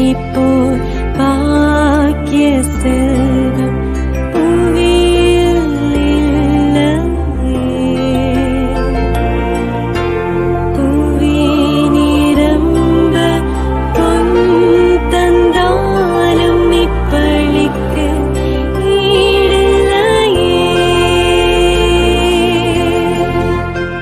போல் பாக்கிய செல்வம் புவியில் இல்லையே. புவி நிரம்ப பொன் தந்தாலும் இப்பளிக்கு ஈடில்லையே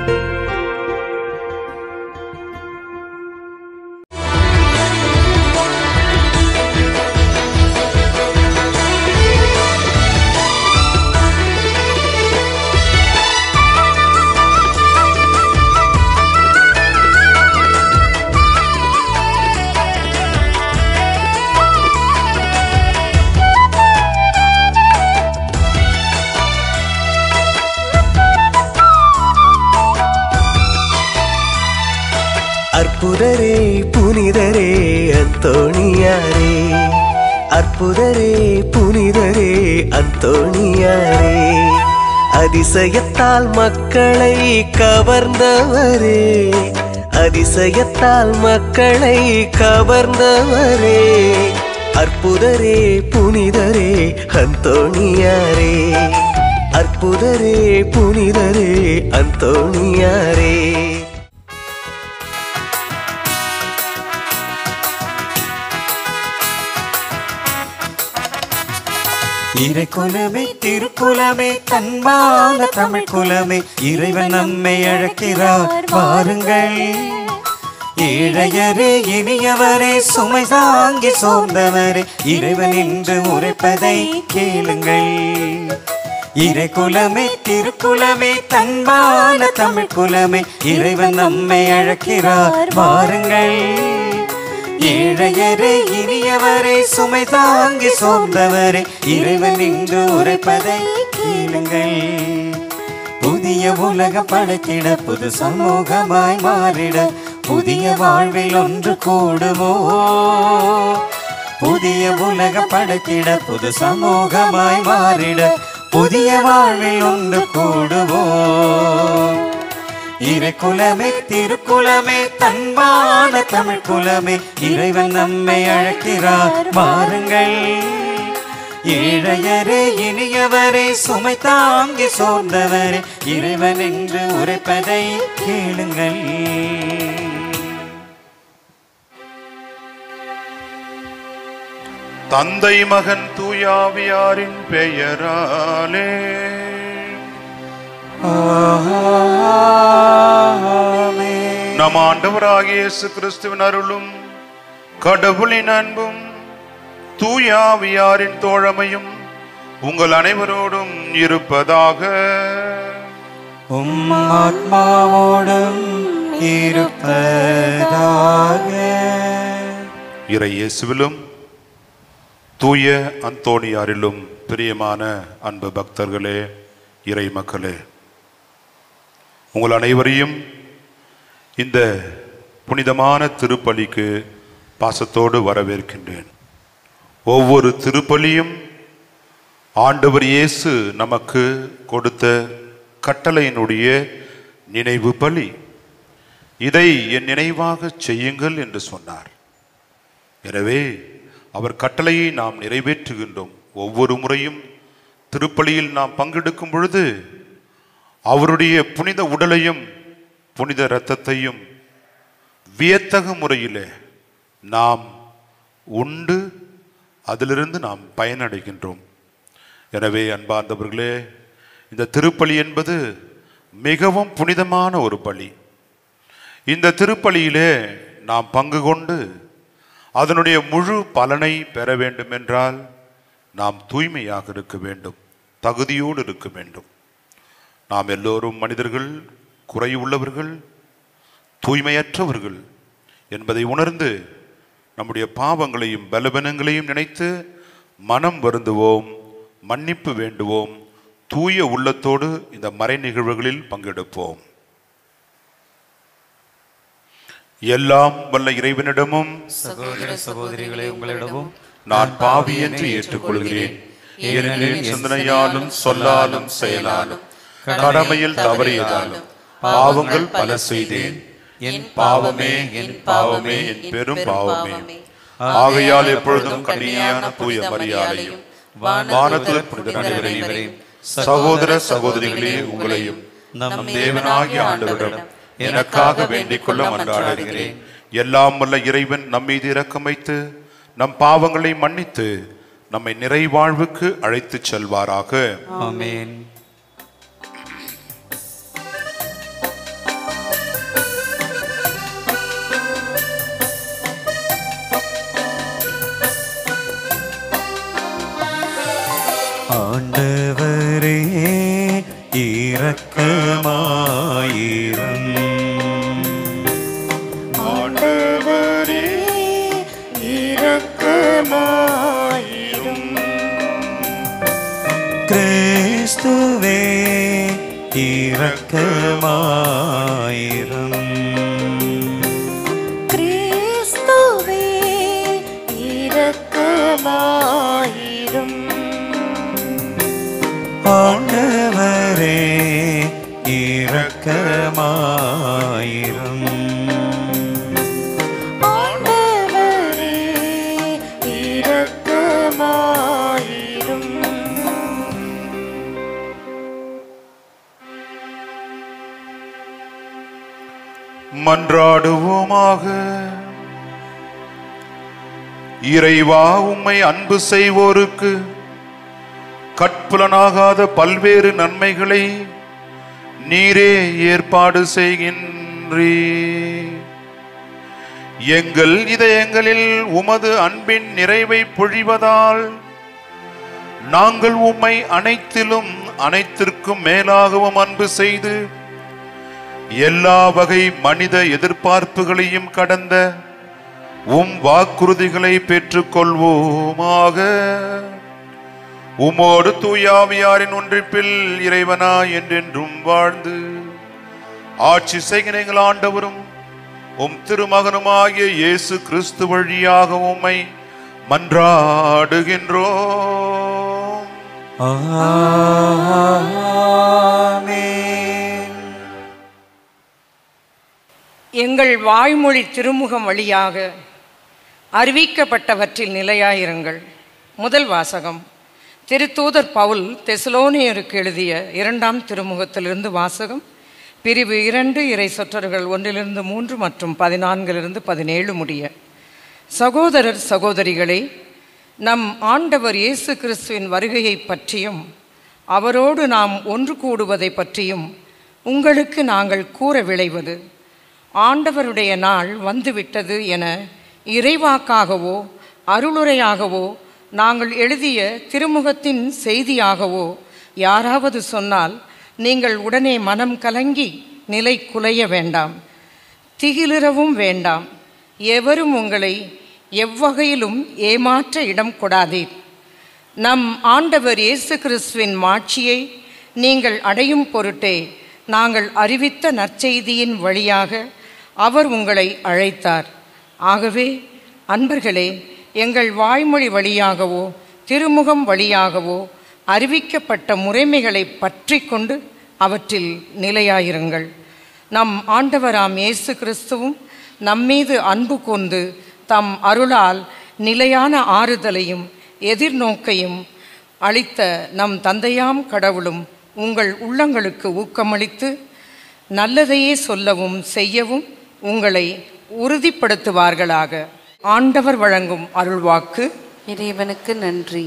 அற்புதரே புனிதரே அந்தோணியாரே அற்புதரே புனிதரே அந்தோணியாரே அதிசயத்தால் மக்களை கவர்ந்தவரே அதிசயத்தால் மக்களை கவர்ந்தவரே அற்புதரே புனிதரே அந்தோணியாரே அற்புதரே புனிதரே அந்தோணியாரே இறை குலமே திருக்குலமே தன்மான தமிழ் குலமே இறைவன் நம்மை அழைக்கிறார் வாருங்கள் ஏழையரே இனியவரே சுமை தாங்கி சோர்ந்தவரே இறைவன் என்று உரைப்பதை கேளுங்கள் இறை குலமே திருக்குலமே தன்மான தமிழ் குலமே இறைவன் நம்மை அழைக்கிறார் வாருங்கள் ஏழையரே இனியவரே சுமை தாங்கி சோர்ந்தவரே இறைவன் இன்று உரைப்பதை கேளுங்கள் புதிய உலக படைத்திட புது சமூகமாய் மாறிட புதிய வாழ்வில் ஒன்று கூடுமோ புதிய உலக படைத்திட புது சமூகமாய் மாறிட புதிய வாழ்வில் ஒன்று கூடுவோம் இறை குலமே திருக்குலமே தன்மான தமிழ் குலமே இறைவன் நம்மை அழைக்கிறார் வாருங்கள் ஏழையரே இனியவரே சுமை தாங்கி சோர்ந்தவரே இறைவன் என்று உரைப்பதை கேளுங்கள் தந்தை மகன் தூயாவியாரின் பெயராலே ஆமென். நம் ஆண்டவராகிய இயேசு கிறிஸ்துவின் அருளும் கடவுளின் அன்பும் தூயாவியாரின் தோழமையும் உங்கள் அனைவரோடும் இருப்பதாக உம் ஆத்மாவோடும் இருப்பதாக இறை இயேசுவிலும் தூய அந்தோணியாரிலும் பிரியமான அன்பு பக்தர்களே இறை மக்களே உங்கள் அனைவரையும் இந்த புனிதமான திருப்பலிக்கு பாசத்தோடு வரவேற்கின்றேன் ஒவ்வொரு திருப்பலியும் ஆண்டவர் இயேசு நமக்கு கொடுத்த கட்டளையினுடைய நினைவு பலி இதை என் நினைவாக செய்யுங்கள் என்று சொன்னார் எனவே அவர் கட்டளையை நாம் நிறைவேற்றுகின்றோம் ஒவ்வொரு முறையும் திருப்பலியில் நாம் பங்கெடுக்கும் பொழுது அவருடைய புனித உடலையும் புனித இரத்தத்தையும் வியத்தகு முறையிலே நாம் உண்டு அதிலிருந்து நாம் பயனடைகின்றோம் எனவே அன்பார்ந்தவர்களே இந்த திருப்பலி என்பது மிகவும் புனிதமான ஒரு பலி இந்த திருப்பலியிலே நாம் பங்கு கொண்டு அதனுடைய முழு பலனை பெற வேண்டும் என்றால் நாம் தூய்மையாக இருக்க வேண்டும் தகுதியோடு இருக்க வேண்டும் நாம் எல்லோரும் மனிதர்கள் குறையுள்ளவர்கள் தூய்மையற்றவர்கள் என்பதை உணர்ந்து நம்முடைய பாவங்களையும் பலவீனங்களையும் நினைத்து மனம் வருந்துவோம் மன்னிப்பு வேண்டுவோம் தூய உள்ளத்தோடு இந்த மறை நிகழ்வுகளில் பங்கெடுப்போம் எல்லாம் வல்ல இறைவனிடமும் சகோதர சகோதரிகளே உங்களிடமும் நான் பாவி என்று ஏற்றுக்கொள்கிறேன் ஏனெனில் சிந்தனையாலும் சொல்லாலும் செயலாலும் கடமையில் தவறியதாலும் பாவங்கள் பல செய்தேன் என் பாவமே என் பாவமே என் பெரும் பாவமே ஆகையால் எப்பொழுதும் கன்னியான தூய மரியாதையும் வானத்தில் புனித அனைவரையும் சகோதர சகோதரிகளே உங்களையும் நம் தேவனாகிய ஆண்டவரிடம் எனக்காக வேண்டிக் கொள்ள மன்றாடுகிறேன் எல்லாம் வல்ல இறைவன் நம் மீது இரக்கம் வைத்து நம் பாவங்களை மன்னித்து நம்மை நிறைவாழ்வுக்கு அழைத்துச் செல்வாராக ஆமென் ஆண்டவரே இரக்கமாயிரம் ஆண்டவரே கிறிஸ்துவே இரக்கமாயிரம் கிறிஸ்துவே இரக்கமாயிரும் ஆண்டவரே இரக்கமாயிரம் ஆண்டவரே இரக்கமாயிரும் மன்றாடுவோமாக இறைவா உம்மை அன்பு செய்வோருக்கு கற்புலனாகாத பல்வேறு நன்மைகளை நீரே ஏற்பாடு செய்கின்றீ எங்கள் இதயங்களில் உமது அன்பின் நிறைவை பொழிவதால் நாங்கள் உம்மை அனைத்திலும் அனைத்திற்கும் மேலாகவும் அன்பு செய்து எல்லா வகை மனித எதிர்பார்ப்புகளையும் கடந்த உம் வாக்குறுதிகளை பெற்றுக்கொள்வோமாக உமோடு தூயாவியாரின் ஒன்றிப்பில் இறைவனா என்றென்றும் வாழ்ந்து ஆட்சி செய்கிற எங்கள் ஆண்டவரும் உம் திருமகனுமாகிய இயேசு கிறிஸ்து வழியாக உம்மை மன்றாடுகின்றோம் ஆமென் எங்கள் வாய்மொழி திருமுகம் வழியாக அறிவிக்கப்பட்டவற்றில் நிலையாயிருங்கள் முதல் வாசகம் திருத்தூதர் பவுல் தெசலோனியருக்கு எழுதிய இரண்டாம் திருமுகத்திலிருந்து வாசகம் பிரிவு இரண்டு இறை சொற்றர்கள் ஒன்றிலிருந்து மூன்று மற்றும் பதினான்கிலிருந்து பதினேழு முடிய சகோதரர் சகோதரிகளே நம் ஆண்டவர் இயேசு கிறிஸ்துவின் வருகையை பற்றியும் அவரோடு நாம் ஒன்று கூடுவதை பற்றியும் உங்களுக்கு நாங்கள் கூற விளைவது ஆண்டவருடைய நாள் வந்துவிட்டது என இறைவாக்காகவோ அருளுரையாகவோ நாங்கள் எழுதிய திருமுகத்தின் செய்தியாகவோ யாராவது சொன்னால் நீங்கள் உடனே மனம் கலங்கி நிலை குலைய வேண்டாம் திகிலிரவும் வேண்டாம் எவரும் உங்களை எவ்வகையிலும் ஏமாற்ற இடம் கொடாதீர் நம் ஆண்டவர் இயேசு கிறிஸ்துவின் மாட்சியை நீங்கள் அடையும் பொருட்டே நாங்கள் அறிவித்த நற்செய்தியின் வழியாக அவர் உங்களை அழைத்தார் ஆகவே அன்பர்களே எங்கள் வாய்மொழி வழியாகவோ திருமுகம் வழியாகவோ அறிவிக்கப்பட்ட முறைமைகளை பற்றி கொண்டு அவற்றில் நிலையாயிருங்கள் நம் ஆண்டவராம் இயேசு கிறிஸ்துவும் நம்மீது அன்பு கொண்டு தம் அருளால் நிலையான ஆறுதலையும் எதிர்நோக்கையும் அளித்த நம் தந்தையாம் கடவுளும் உங்கள் உள்ளங்களுக்கு ஊக்கமளித்து நல்லதையே சொல்லவும் செய்யவும் உங்களை உறுதிப்படுத்துவார்களாக ஆண்டவர் வழங்கும் அருள்வாக்கு இறைவனுக்கு நன்றி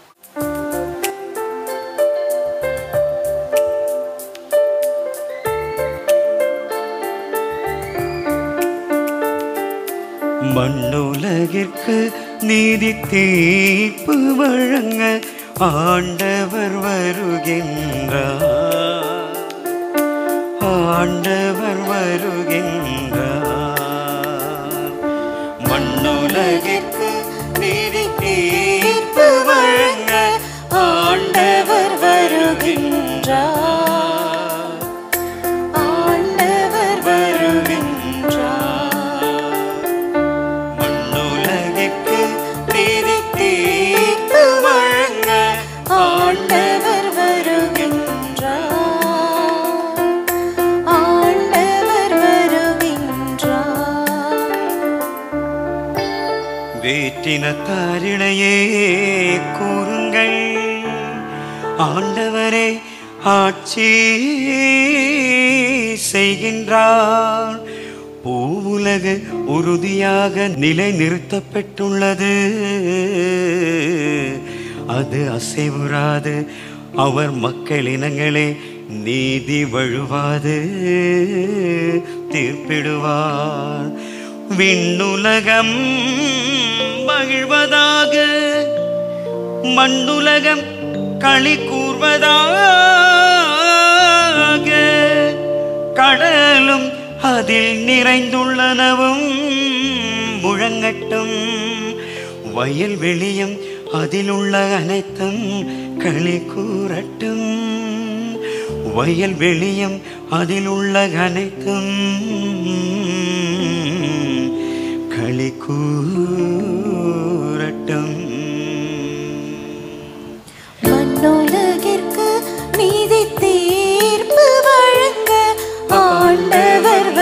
மண்ணுலகிற்கு நீதி தீர்ப்பு வழங்க ஆண்டவர் வருகின்றார் ஆண்டவர் வருகின்றார் மண்ணுலகிற்கு நீதி தீர்ப்பு வழங்க ஆண்டவர் வருகின்றார் ஆண்டவர் வருகின்றார் மண்ணுலகிற்கு நீதி தீர்ப்பு வழங்க ஆண்டவர் வருகின்றார் ஆண்டவர் வருகின்றார் வேற்றினத்தாரிடையே கூறுங்கள் ஆண்டவரே ஆட்சி செய்கின்றார் பூவுலகு உறுதியாக நிலை நிறுத்தப்பட்டுள்ளது அது அசைவுறாது அவர் மக்கள் இனங்களே நீதி வழுவாது தீர்ப்பிடுவார் விண்ணுலகம் மகிழ்வதாக மண்ணுலகம் களி கூர்வதாக கடலும் அதில் நிறைந்துள்ளனவும் முழங்கட்டும் வயல்வெளியும் அதில் உள்ள அனைத்தும் களி கூறட்டும் வயல்வெளியும் அதில் உள்ள அனைத்தும் களி கூறட்டும் மண்ணுலகிற்கு நீதி தீர்ப்பு வழங்க ஆண்டவர்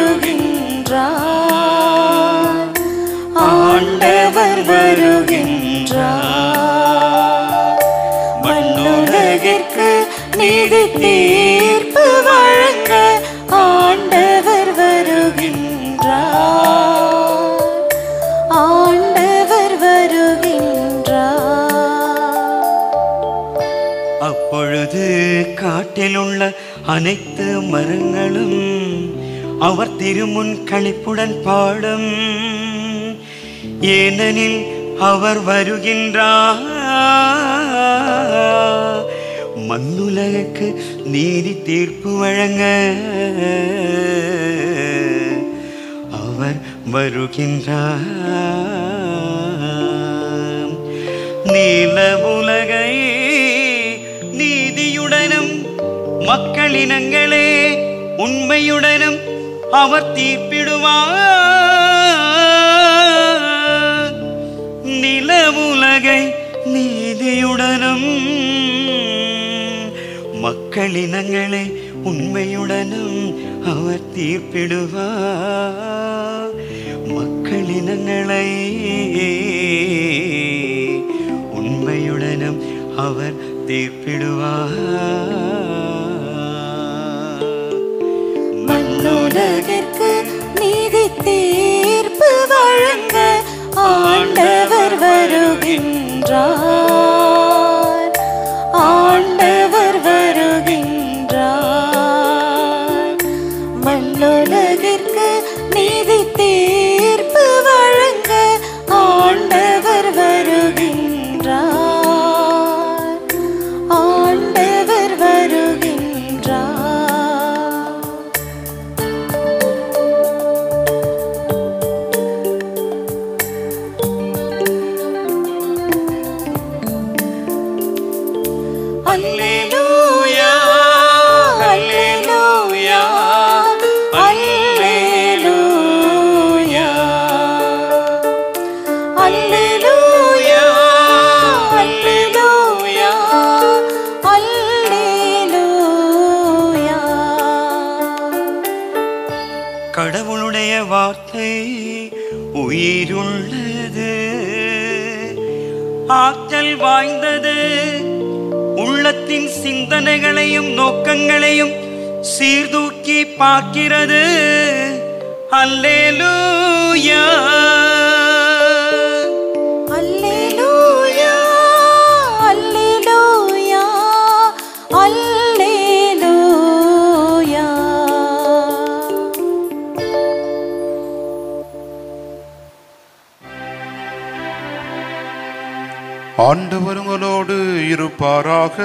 வருகின்றார் ஆண்டவர் வருகின்றார் மண்ணுலகிற்கு நீதி தீர்ப்பு வழங்க ஆண்டவர் வருகின்றார் ஆண்டவர் வருகின்றார் அப்பொழுது காட்டில் உள்ள அனைத்து மரங்களும் அவர் திருமுன் களிப்புடன் பாடும் ஏனெனில் அவர் வருகின்றார் மண்ணுலகுக்கு நீதி தீர்ப்பு வழங்க அவர் வருகின்றார் நீல உலகை நீதியுடனும் மக்களினங்களே உண்மையுடனும் அவர் தீர்ப்பிடுவார் நில உலகை நீதியுடனும் மக்களினங்களே உண்மையுடனும் அவர் தீர்ப்பிடுவார் மக்களினங்களை உண்மையுடனும் அவர் தீர்ப்பிடுவார் மண்ணுலகிற்கு நீதி தீர்ப்பு வழங்க ஆண்டவர் வருகின்றார் ஆண்டவர் வருகின்றார் மண்ணுலகிற்கு நீதி தீர்ப்பு வழங்க ஆண்டவர் வருகின்றார் ஆண்டவர் வருகின்றார் அல்லேலூயா அல்லேலூயா அல்லேலூயா அல்லேலூயா அல்லேலூயா அல்லேலூயா கடவுளுடைய வார்த்தை உயிருள்ளது ஆற்றல் வாய்ந்தது உள்ளத்தின் சிந்தனைகளையும் நோக்கங்களையும் சீர்தூக்கி பார்க்கிறது அல்லேலூயா அல்லேலூயா அல்லேலூயா அல்லேலூயா ஆண்டவர் உங்களோடு இருப்பாராக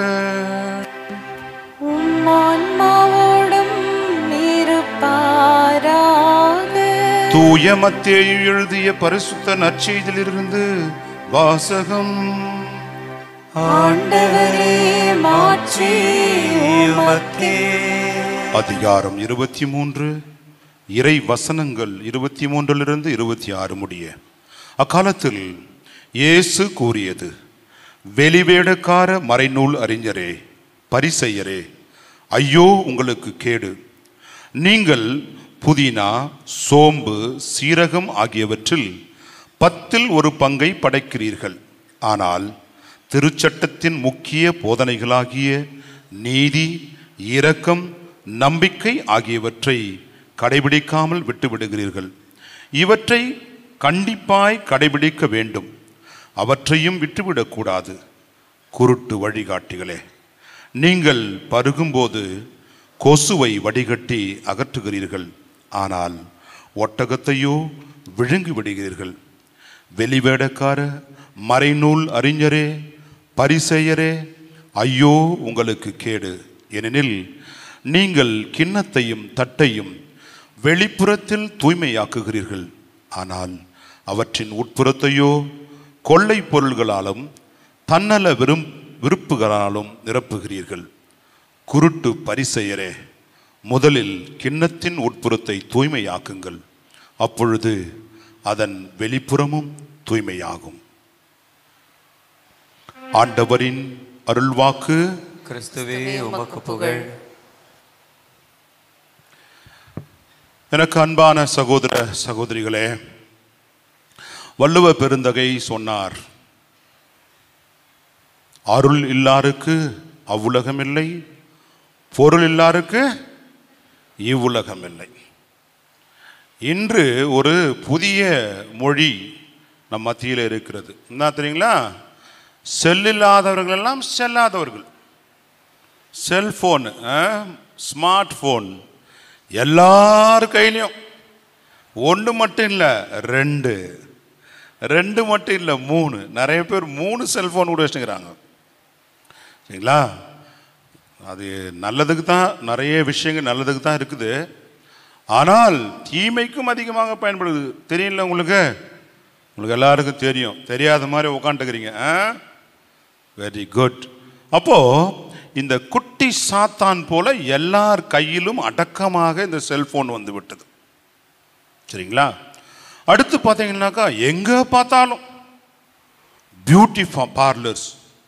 உம் ஆன்மாவோடும் இருப்பாராக தூய மத்தேயு எழுதிய பரிசுத்த நற்செய்தியிலிருந்து வாசகம் ஆண்டவரே மாற்றி உமக்கே அதிகாரம் இருபத்தி மூன்று இறை வசனங்கள் இருபத்தி மூன்றிலிருந்து இருபத்தி ஆறு முடிய அக்காலத்தில் இயேசு கூறியது வெளிவேடக்கார மறைநூல் அறிஞரே பரிசெயரே ஐயோ உங்களுக்கு கேடு நீங்கள் புதினா சோம்பு சீரகம் ஆகியவற்றில் பத்தில் ஒரு பங்கை படைக்கிறீர்கள் ஆனால் திருச்சட்டத்தின் முக்கிய போதனைகளாகிய நீதி இரக்கம் நம்பிக்கை ஆகியவற்றை கடைபிடிக்காமல் விட்டுவிடுகிறீர்கள் இவற்றை கண்டிப்பாய் கடைபிடிக்க வேண்டும் அவற்றையும் விட்டுவிடக்கூடாது குருட்டு வழிகாட்டிகளே நீங்கள் பருகும்போது கொசுவை வடிகட்டி அகற்றுகிறீர்கள் ஆனால் ஒட்டகத்தையோ விழுங்கி விடுகிறீர்கள் வெளிவேடக்கார மறைநூல் அறிஞரே பரிசெயரே ஐயோ உங்களுக்கு கேடு ஏனெனில் நீங்கள் கிண்ணத்தையும் தட்டையும் வெளிப்புறத்தில் தூய்மையாக்குகிறீர்கள் ஆனால் அவற்றின் உட்புறத்தையோ கொள்ளை பொருள்களாலும் தன்னல விரும் விருப்புகளாலும் நிரப்புகிறீர்கள் குருட்டு பரிசெயரே முதலில் கிண்ணத்தின் உட்புறத்தை தூய்மையாக்குங்கள் அப்பொழுது அதன் வெளிப்புறமும் தூய்மையாகும் ஆண்டவரின் அருள்வாக்கு கிறிஸ்துவே உமக்கு புகழ் எனக்கு அன்பான சகோதர சகோதரிகளே வள்ளுவ பெருந்தகை சொன்னார் அருள் இல்லாருக்கு அவ்வுலகம் இல்லை பொருள் இல்லாருக்கு இவ்வுலகம் இல்லை இன்று ஒரு புதிய மொழி நம் மத்தியில் இருக்கிறது என்ன தெரியுங்களா செல்லில்லாதவர்கள் எல்லாம் செல்லாதவர்கள் செல்போன் ஸ்மார்ட் ஃபோன் எல்லார் கையிலையும் ஒன்று மட்டும் இல்லை ரெண்டு ரெண்டு மட்டும் இல்லை மூணு நிறைய பேர் மூணு செல்ஃபோன் கூட வச்சுக்கிறாங்க சரிங்களா அது நல்லதுக்கு தான் நிறைய விஷயங்கள் நல்லதுக்கு தான் இருக்குது ஆனால் தீமைக்கும் அதிகமாக பயன்படுது தெரியல உங்களுக்கு உங்களுக்கு எல்லாருக்கும் தெரியும் தெரியாத மாதிரி உட்காந்துக்கிறீங்க வெரி குட் அப்போ இந்த குட்டி சாத்தான் போல எல்லார் கையிலும் அடக்கமாக இந்த செல்போன் வந்து விட்டது சரிங்களா அடுத்து பார்த்தீங்கன்னாக்கா எங்க பார்த்தாலும் பியூட்டி பார்லர்ஸ்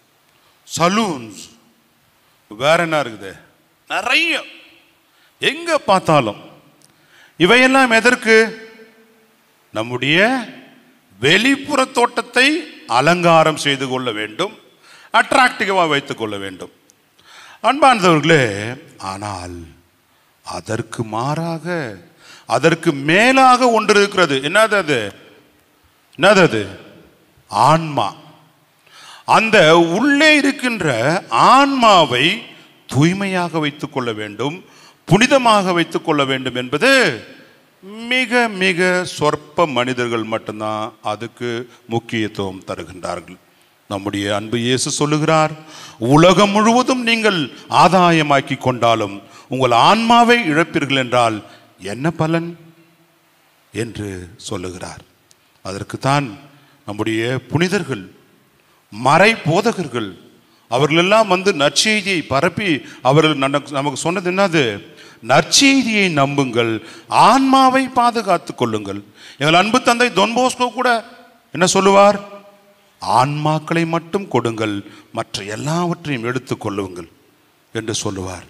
சலூன்ஸ் வேற என்ன இருக்குது நிறைய எங்க பார்த்தாலும் இவையெல்லாம் எதற்கு நம்முடைய வெளிப்புற தோட்டத்தை அலங்காரம் செய்து கொள்ள வேண்டும் அட்ராக்டிவாக வைத்துக் கொள்ள வேண்டும் அன்பானவர்களே ஆனால் அதற்கு மாறாக அதற்கு மேலாக ஒன்று இருக்கிறது என்னது அது என்னது அது ஆன்மா அந்த உள்ளே இருக்கின்ற ஆன்மாவை தூய்மையாக வைத்துக் கொள்ள வேண்டும் புனிதமாக வைத்துக் கொள்ள வேண்டும் என்பது மிக மிக சொற்ப மனிதர்கள் மட்டும்தான் அதுக்கு முக்கியத்துவம் தருகின்றார்கள் நம்முடைய அன்பு இயேசு சொல்லுகிறார் உலகம் முழுவதும் நீங்கள் ஆதாயமாக்கி கொண்டாலும் உங்கள் ஆன்மாவை இழப்பீர்கள் என்றால் என்ன பலன் என்று சொல்லுகிறார் அதற்குத்தான் நம்முடைய புனிதர்கள் மறை போதகர்கள் அவர்களெல்லாம் வந்து நற்செய்தியை பரப்பி அவர்கள் நமக்கு நமக்கு சொன்னது என்னது நற்செய்தியை நம்புங்கள் ஆன்மாவை பாதுகாத்துக் கொள்ளுங்கள் எங்கள் அன்பு தந்தை தொன்போஸ்கோ கூட என்ன சொல்லுவார் ஆன்மாக்களை மட்டும் கொடுங்கள் மற்ற எல்லாவற்றையும் எடுத்துக் கொள்ளுங்கள் என்று சொல்லுவார்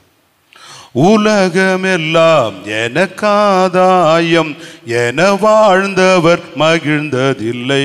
உலகமெல்லாம் எனக்காதாயம் என வாழ்ந்தவர் மகிழ்ந்ததில்லை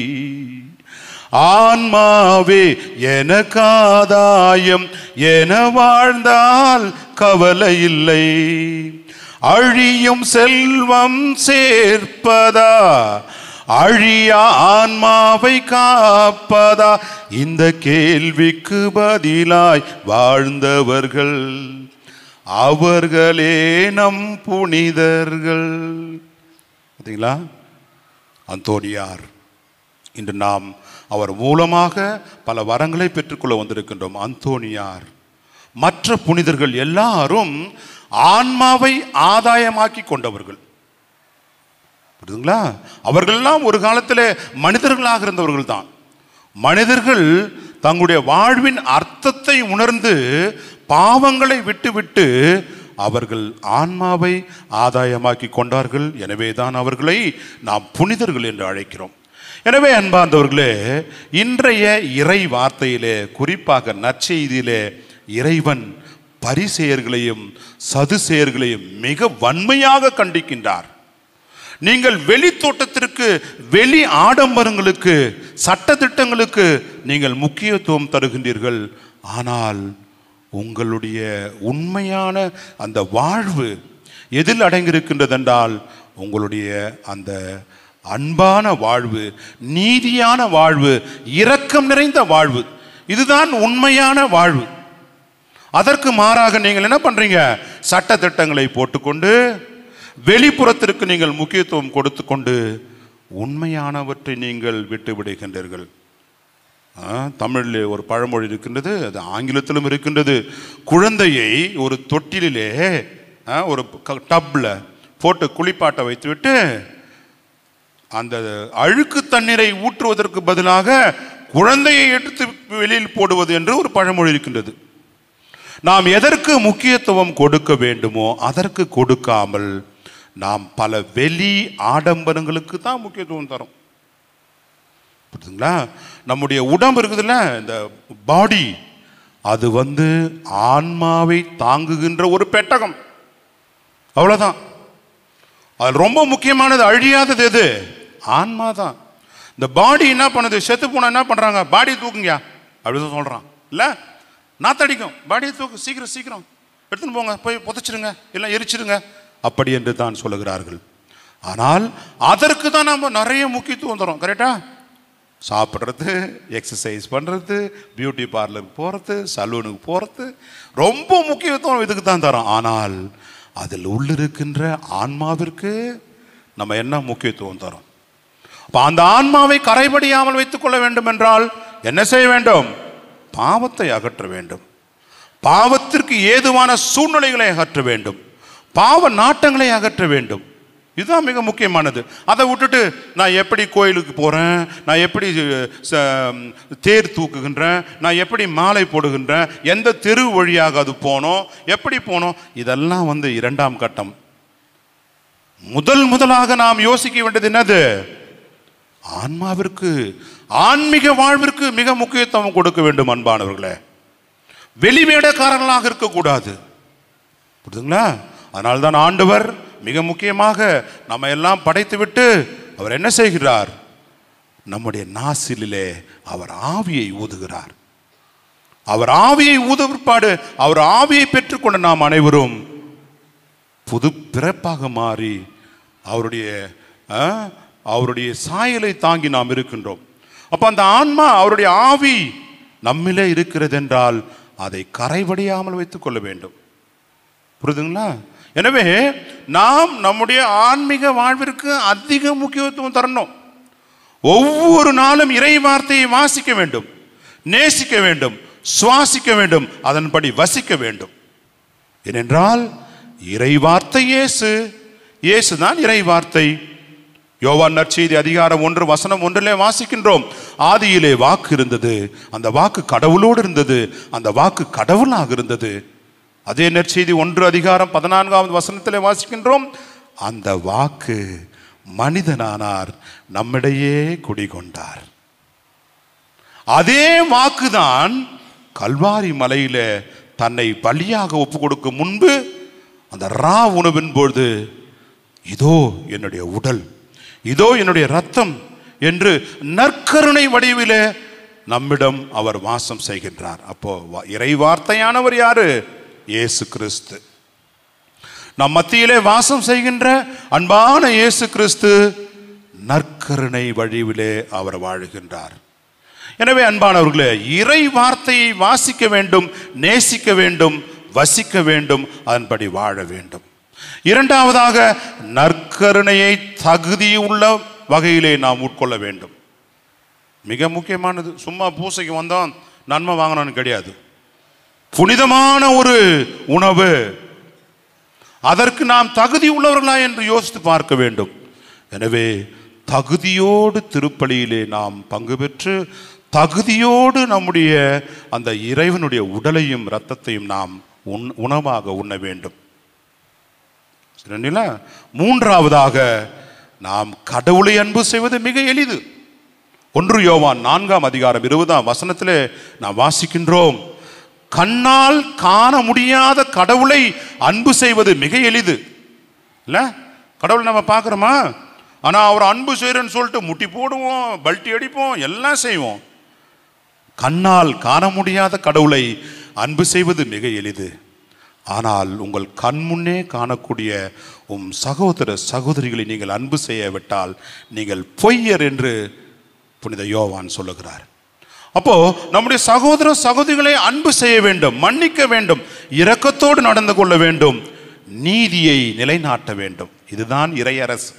ஆன்மாவே எனக்காதாயம் என வாழ்ந்தால் கவலை இல்லை அழியும் செல்வம் சேர்ப்பதா அழியா ஆன்மாவை காப்பதா இந்த கேள்விக்கு பதிலாய் வாழ்ந்தவர்கள் அவர்களே நம் புனிதர்கள் பார்த்தீங்களா அந்தோனியார் இன்று நாம் அவர் மூலமாக பல வரங்களை பெற்றுக்கொள்ள வந்திருக்கின்றோம் அந்தோனியார் மற்ற புனிதர்கள் எல்லாரும் ஆன்மாவை ஆதாயமாக்கி கொண்டவர்கள் புரியுதுங்களா அவர்களெல்லாம் ஒரு காலத்தில் மனிதர்களாக இருந்தவர்கள் தான் மனிதர்கள் தங்களுடைய வாழ்வின் அர்த்தத்தை உணர்ந்து பாவங்களை விட்டுவிட்டு அவர்கள் ஆன்மாவை ஆதாயமாக்கி கொண்டார்கள் எனவே தான் அவர்களை நாம் புனிதர்கள் என்று அழைக்கிறோம் எனவே அன்பார்ந்தவர்களே இன்றைய இறை வார்த்தையிலே குறிப்பாக நற்செய்தியிலே இறைவன் பரிசெயர்களையும் சதுசெயர்களையும் மிக வன்மையாக கண்டிக்கின்றார் நீங்கள் வெளி தோட்டத்திற்கு வெளி ஆடம்பரங்களுக்கு சட்டதிட்டங்களுக்கு நீங்கள் முக்கியத்துவம் தருகின்றீர்கள் ஆனால் உங்களுடைய உண்மையான அந்த வாழ்வு எதில் அடங்கியிருக்கின்றது என்றால் உங்களுடைய அந்த அன்பான வாழ்வு நீதியான வாழ்வு இரக்கம் நிறைந்த வாழ்வு இதுதான் உண்மையான வாழ்வு அதற்கு மாறாக நீங்கள் என்ன பண்றீங்க சட்ட திட்டங்களை போட்டுக்கொண்டு வெளிப்புறத்திற்கு நீங்கள் முக்கியத்துவம் கொடுத்து கொண்டு உண்மையானவற்றை நீங்கள் விட்டு விடுகின்றீர்கள் ஆ, தமிழிலே ஒரு பழமொழி இருக்கின்றது அது ஆங்கிலத்திலும் இருக்கின்றது குழந்தையை ஒரு தொட்டிலே ஆ, ஒரு டப்பில் போட்டு குளிப்பாட்ட வைத்துவிட்டு அந்த அழுக்கு தண்ணீரை ஊற்றுவதற்கு பதிலாக குழந்தையை எடுத்து வெளியில் போடுவது என்று ஒரு பழமொழி இருக்கின்றது நாம் எதற்கு முக்கியத்துவம் கொடுக்க வேண்டுமோ அதற்கு கொடுக்காமல் நாம் பல வெளி ஆடம்பரங்களுக்கு தான் முக்கியத்துவம் தரோம் புரியுதுங்களா நம்முடைய உடம்பு இருக்குதுல்ல இந்த பாடி அது வந்து ஆன்மாவை தாங்குகின்ற ஒரு பெட்டகம் அவ்வளவுதான் அது ரொம்ப முக்கியமானது அழியாதது எது ஆன்மா தான் இந்த பாடி என்ன பண்ணுது செத்து போனா என்ன பண்றாங்க பாடி தூக்குங்க அப்படின்னு சொல்றான் இல்ல நாத்தடிக்கும் பாடியை தூக்கு சீக்கிரம் சீக்கிரம் எடுத்துன்னு போங்க போய் புதைச்சிருங்க இல்லை எரிச்சிருங்க அப்படி என்று தான் சொல்லுகிறார்கள் ஆனால் அதற்கு தான் நம்ம நிறைய முக்கியத்துவம் தரோம் கரெக்டா சாப்பிட்றது எக்ஸசைஸ் பண்ணுறது பியூட்டி பார்லருக்கு போகிறது சலூனுக்கு போகிறது ரொம்ப முக்கியத்துவம் இதுக்கு தான் தரோம் ஆனால் அதில் உள்ளிருக்கின்ற ஆன்மாவிற்கு நம்ம என்ன முக்கியத்துவம் தரோம் அப்ப அந்த ஆன்மாவை கரைபடியாமல் வைத்துக் கொள்ள வேண்டும் என்றால் என்ன செய்ய வேண்டும் பாவத்தை அகற்ற வேண்டும் பாவத்திற்கு ஏதுவான சூழ்நிலைகளை அகற்ற வேண்டும் பாவ நாட்டங்களை அகற்ற வேண்டும் இதுதான் மிக முக்கியமானது அதை விட்டுட்டு நான் எப்படி கோயிலுக்கு போகிறேன் நான் எப்படி ச- தேர் தூக்குகின்றேன் நான் எப்படி மாலை போடுகின்றேன் எந்த தெரு வழியாக அது போனோம் எப்படி போனோம் இதெல்லாம் வந்து இரண்டாம் கட்டம் முதல் முதலாக நாம் யோசிக்க வேண்டியது என்னது ஆன்மாவிற்கு ஆன்மீக வாழ்விற்கு மிக முக்கியத்துவம் கொடுக்க வேண்டும் அன்பானவர்களே வெளிவேடக்காரர்களாக இருக்கக்கூடாது புரியுதுங்களா அதனால்தான் ஆண்டவர் மிக முக்கியமாக நம்ம எல்லாம் படைத்துவிட்டு அவர் என்ன செய்கிறார் நம்முடைய நாசிலே அவர் ஆவியை ஊதுகிறார் அவர் ஆவியை ஊத பிற்பாடு அவர் ஆவியை பெற்றுக்கொண்ட நாம் அனைவரும் புது பிறப்பாக மாறி அவருடைய ஆ, அவருடைய சாயலை தாங்கி நாம் இருக்கின்றோம் அப்ப அந்த ஆன்மா அவருடைய ஆவி நம்மிலே இருக்கிறது என்றால் அதை கரைபடியாமல் வைத்துக் கொள்ள வேண்டும் புரியுதுங்களா எனவே நாம் நம்முடைய ஆன்மீக வாழ்விற்கு அதிக முக்கியத்துவம் தரணும் ஒவ்வொரு நாளும் இறை வார்த்தையை வாசிக்க வேண்டும் நேசிக்க வேண்டும் சுவாசிக்க வேண்டும் அதன்படி வசிக்க வேண்டும் ஏனென்றால் இறை வார்த்தை இயேசு இயேசு தான் இறை வார்த்தை யோவான் நற்செய்தி அதிகாரம் ஒன்று வசனம் ஒன்றிலே வாசிக்கின்றோம் ஆதியிலே வாக்கு இருந்தது அந்த வாக்கு கடவுளோடு இருந்தது அந்த வாக்கு கடவுளாக இருந்தது அதே நற்செய்தி ஒன்று அதிகாரம் பதினான்காவது வசனத்திலே வாசிக்கின்றோம் அந்த வாக்கு மனிதனானார் நம்மிடையே குடிகொண்டார் அதே வாக்குதான் கல்வாரி மலையில தன்னை பலியாக ஒப்பு கொடுக்கும் முன்பு அந்த ரா உணவின் பொழுது இதோ என்னுடைய உடல் இதோ என்னுடைய ரத்தம் என்று நற்கருணை வடிவிலே நம்மிடம் அவர் வாசம் செய்கின்றார் அப்போ வா- இறை வார்த்தையானவர் யாரு இயேசு கிறிஸ்து நம் மத்தியிலே வாசம் செய்கின்ற அன்பான இயேசு கிறிஸ்து நற்கருணை வழிவிலே அவர் வாழுகின்றார் எனவே அன்பானவர்களே இறை வார்த்தையை வாசிக்க வேண்டும் நேசிக்க வேண்டும் வசிக்க வேண்டும் அதன்படி வாழ வேண்டும் இரண்டாவதாக நற்கருணையை தகுதியுள்ள வகையிலே நாம் உட்கொள்ள வேண்டும் மிக முக்கியமானது சும்மா பூசைக்கு வந்தோம் நன்மை வாங்கணும்னு கிடையாது புனிதமான ஒரு உணவு அதற்கு நாம் தகுதி உள்ளவர்களா என்று யோசித்து பார்க்க வேண்டும் எனவே தகுதியோடு திருப்பலியிலே நாம் பங்கு பெற்று தகுதியோடு நம்முடைய அந்த இறைவனுடைய உடலையும் இரத்தத்தையும் நாம் உண் உணவாக உண்ண வேண்டும் சரிங்களா மூன்றாவதாக நாம் கடவுளை அன்பு செய்வது மிக எளிது ஒன்று யோவான் நான்காம் அதிகாரம் இருபதாம் வசனத்திலே நாம் வாசிக்கின்றோம் கண்ணால் காண முடியாத கடவுளை அன்பு செய்வது மிக எளிது இல்ல கடவுளை நம்ம பார்க்குறோமா ஆனா அவர் அன்பு செய்யறேன்னு சொல்லிட்டு முட்டி போடுவோம் பல்ட்டி அடிப்போம் எல்லாம் செய்வோம் கண்ணால் காண முடியாத கடவுளை அன்பு செய்வது மிக எளிது ஆனால் உங்கள் கண் முன்னே காணக்கூடிய உம் சகோதர சகோதரிகளை நீங்கள் அன்பு செய்ய விட்டால் நீங்கள் பொய்யர் என்று புனித யோவான் சொல்லுகிறார் அப்போ நம்முடைய சகோதர சகோதரிகளை அன்பு செய்ய வேண்டும் மன்னிக்க வேண்டும் இரக்கத்தோடு நடந்து கொள்ள வேண்டும் நீதியை நிலைநாட்ட வேண்டும் இதுதான் இறையரசு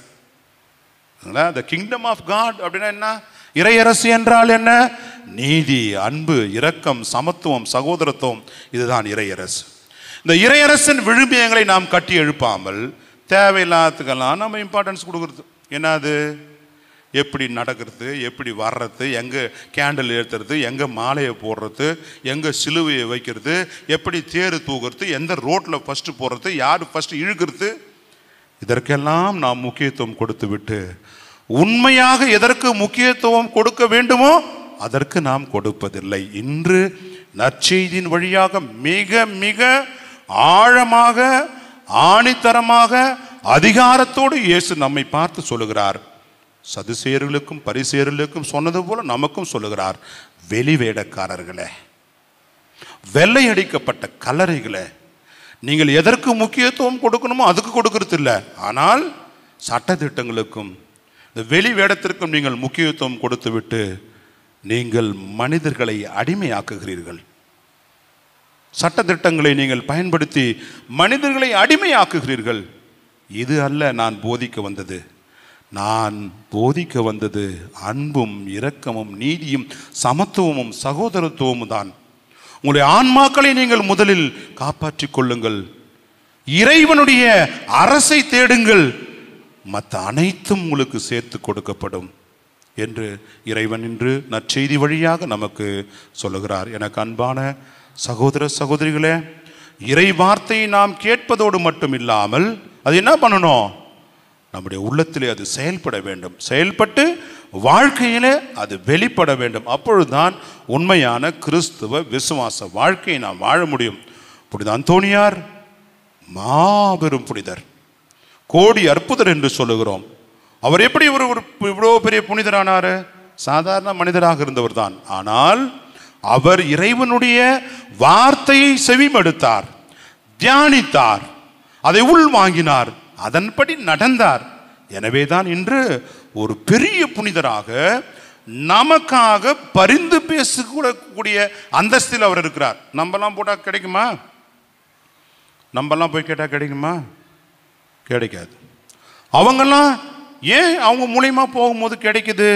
த கிங்டம் ஆஃப் காட் அப்படின்னா என்ன இறையரசு என்றால் என்ன நீதி அன்பு இரக்கம் சமத்துவம் சகோதரத்துவம் இதுதான் இறையரசு இந்த இறையரசின் விழுமியங்களை நாம் கட்டி எழுப்பாமல் தேவையில்லாததுக்கெல்லாம் நம்ம இம்பார்ட்டன்ஸ் கொடுக்குறது என்னது எப்படி நடக்கிறது எப்படி வர்றது எங்கே கேண்டில் ஏற்றுறது எங்கே மாலையை போடுறது எங்கே சிலுவையை வைக்கிறது எப்படி தேர் தூக்குறது எந்த ரோட்டில் ஃபஸ்ட்டு போடுறது யார் ஃபஸ்ட்டு இழுக்கிறது இதற்கெல்லாம் நாம் முக்கியத்துவம் கொடுத்து விட்டு உண்மையாக எதற்கு முக்கியத்துவம் கொடுக்க வேண்டுமோ அதற்கு நாம் கொடுப்பதில்லை இன்று நற்செய்தியின் வழியாக மிக மிக ஆழமாக ஆணித்தரமாக அதிகாரத்தோடு இயேசு நம்மை பார்த்து சொல்லுகிறார் சதுசேர்களுக்கும் பரிசேர்களுக்கும் சொன்னது போல நமக்கும் சொல்லுகிறார் வெளி வேடக்காரர்களே வெள்ளை அடிக்கப்பட்ட கல்லறைகளே நீங்கள் எதற்கு முக்கியத்துவம் கொடுக்கணுமோ அதுக்கு கொடுக்கறது இல்லை ஆனால் சட்டத்திட்டங்களுக்கும் இந்த வெளி வேடத்திற்கும் நீங்கள் முக்கியத்துவம் கொடுத்து விட்டு நீங்கள் மனிதர்களை அடிமையாக்குகிறீர்கள் சட்டத்திட்டங்களை நீங்கள் பயன்படுத்தி மனிதர்களை அடிமையாக்குகிறீர்கள் இது அல்ல நான் போதிக்க வந்தது நான் போதிக்க வந்தது அன்பும் இரக்கமும் நீதியும் சமத்துவமும் சகோதரத்துவமும் தான் உங்களுடைய ஆன்மாக்களை நீங்கள் முதலில் காப்பாற்றிக் கொள்ளுங்கள் இறைவனுடைய அரசை தேடுங்கள் மற்ற அனைத்தும் உங்களுக்கு சேர்த்து கொடுக்கப்படும் என்று இறைவன் இன்று நற்செய்தி வழியாக நமக்கு சொல்லுகிறார் எனக்கு அன்பான சகோதர சகோதரிகளே இறை வார்த்தையை நாம் கேட்பதோடு மட்டும் இல்லாமல் அது என்ன பண்ணணும் நம்முடைய உள்ளத்திலே அது செயல்பட வேண்டும் செயல்பட்டு வாழ்க்கையிலே அது வெளிப்பட வேண்டும் அப்பொழுதுதான் உண்மையான கிறிஸ்துவ விசுவாச வாழ்க்கையை நாம் வாழ முடியும் புனித அந்தோணியார் மாபெரும் புனிதர் கோடி அற்புதர் என்று சொல்லுகிறோம் அவர் எப்படி ஒரு ஒரு இவ்வளோ பெரிய புனிதரானார் சாதாரண மனிதராக இருந்தவர் தான் ஆனால் அவர் இறைவனுடைய வார்த்தையை செவிமடுத்தார் தியானித்தார் அதை உள் வாங்கினார் அதன்படி நடந்தார் எனவேதான் இன்று ஒரு பெரிய புனிதராக நமக்காக பரிந்து பேசக்கூடக்கூடிய அந்தஸ்தில் அவர் இருக்கிறார் நம்மலாம் போட்டால் கிடைக்குமா நம்மலாம் போய் கேட்டால் கிடைக்குமா கிடைக்காது அவங்கெல்லாம் ஏன் அவங்க மூலியமா போகும்போது கிடைக்குது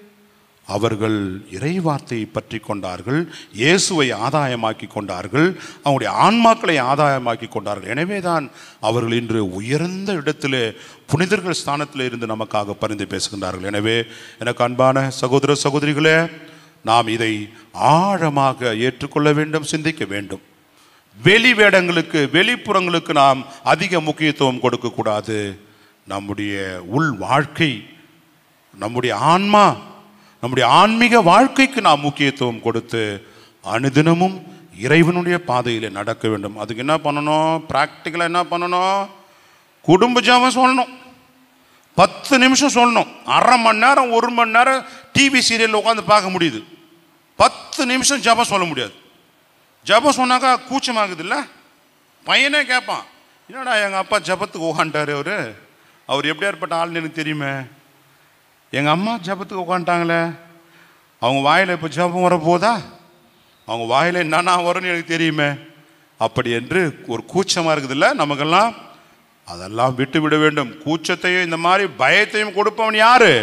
அவர்கள் இறை வார்த்தையை பற்றி கொண்டார்கள் இயேசுவை ஆதாயமாக்கி கொண்டார்கள் அவங்களுடைய ஆன்மாக்களை ஆதாயமாக்கி கொண்டார்கள் எனவேதான் அவர்கள் இன்று உயர்ந்த இடத்திலே புனிதர்கள் ஸ்தானத்தில் இருந்து நமக்காக பரிந்து பேசுகின்றார்கள் எனவே எனக்கு அன்பான சகோதர சகோதரிகளே நாம் இதை ஆழமாக ஏற்றுக்கொள்ள வேண்டும் சிந்திக்க வேண்டும் வெளி வேடங்களுக்கு வெளிப்புறங்களுக்கு நாம் அதிக முக்கியத்துவம் கொடுக்கக்கூடாது நம்முடைய உள் வாழ்க்கை நம்முடைய ஆன்மா நம்முடைய ஆன்மீக வாழ்க்கைக்கு நாம் முக்கியத்துவம் கொடுத்து அனுதினமும் இறைவனுடைய பாதையில் நடக்க வேண்டும் அதுக்கு என்ன பண்ணணும் ப்ராக்டிக்கலாக என்ன பண்ணணும் குடும்ப ஜாமம் சொல்லணும் பத்து நிமிஷம் சொல்லணும் அரை மணி நேரம் ஒரு மணி நேரம் டிவி சீரியல் உட்காந்து பார்க்க முடியுது பத்து நிமிஷம் ஜபம் சொல்ல முடியாது ஜபம் சொன்னாக்கா கூச்சமாகுது இல்லை பையனே கேட்பான் என்னடா எங்கள் அப்பா ஜபத்துக்கு உக்காண்டாரு அவர் அவர் எப்படி ஏற்பட்ட ஆள்னு எனக்கு தெரியுமே எங்கள் அம்மா ஜபத்துக்கு உட்காந்துட்டாங்களே அவங்க வாயில் இப்போ ஜபம் வர போதா அவங்க வாயில் என்னென்ன வரும்னு எனக்கு தெரியுமே அப்படி என்று ஒரு கூச்சமாக இருக்குதுல்ல நமக்கெல்லாம் அதெல்லாம் விட்டு விட வேண்டும் கூச்சத்தையும் இந்த மாதிரி பயத்தையும் கொடுப்பவன் யாரு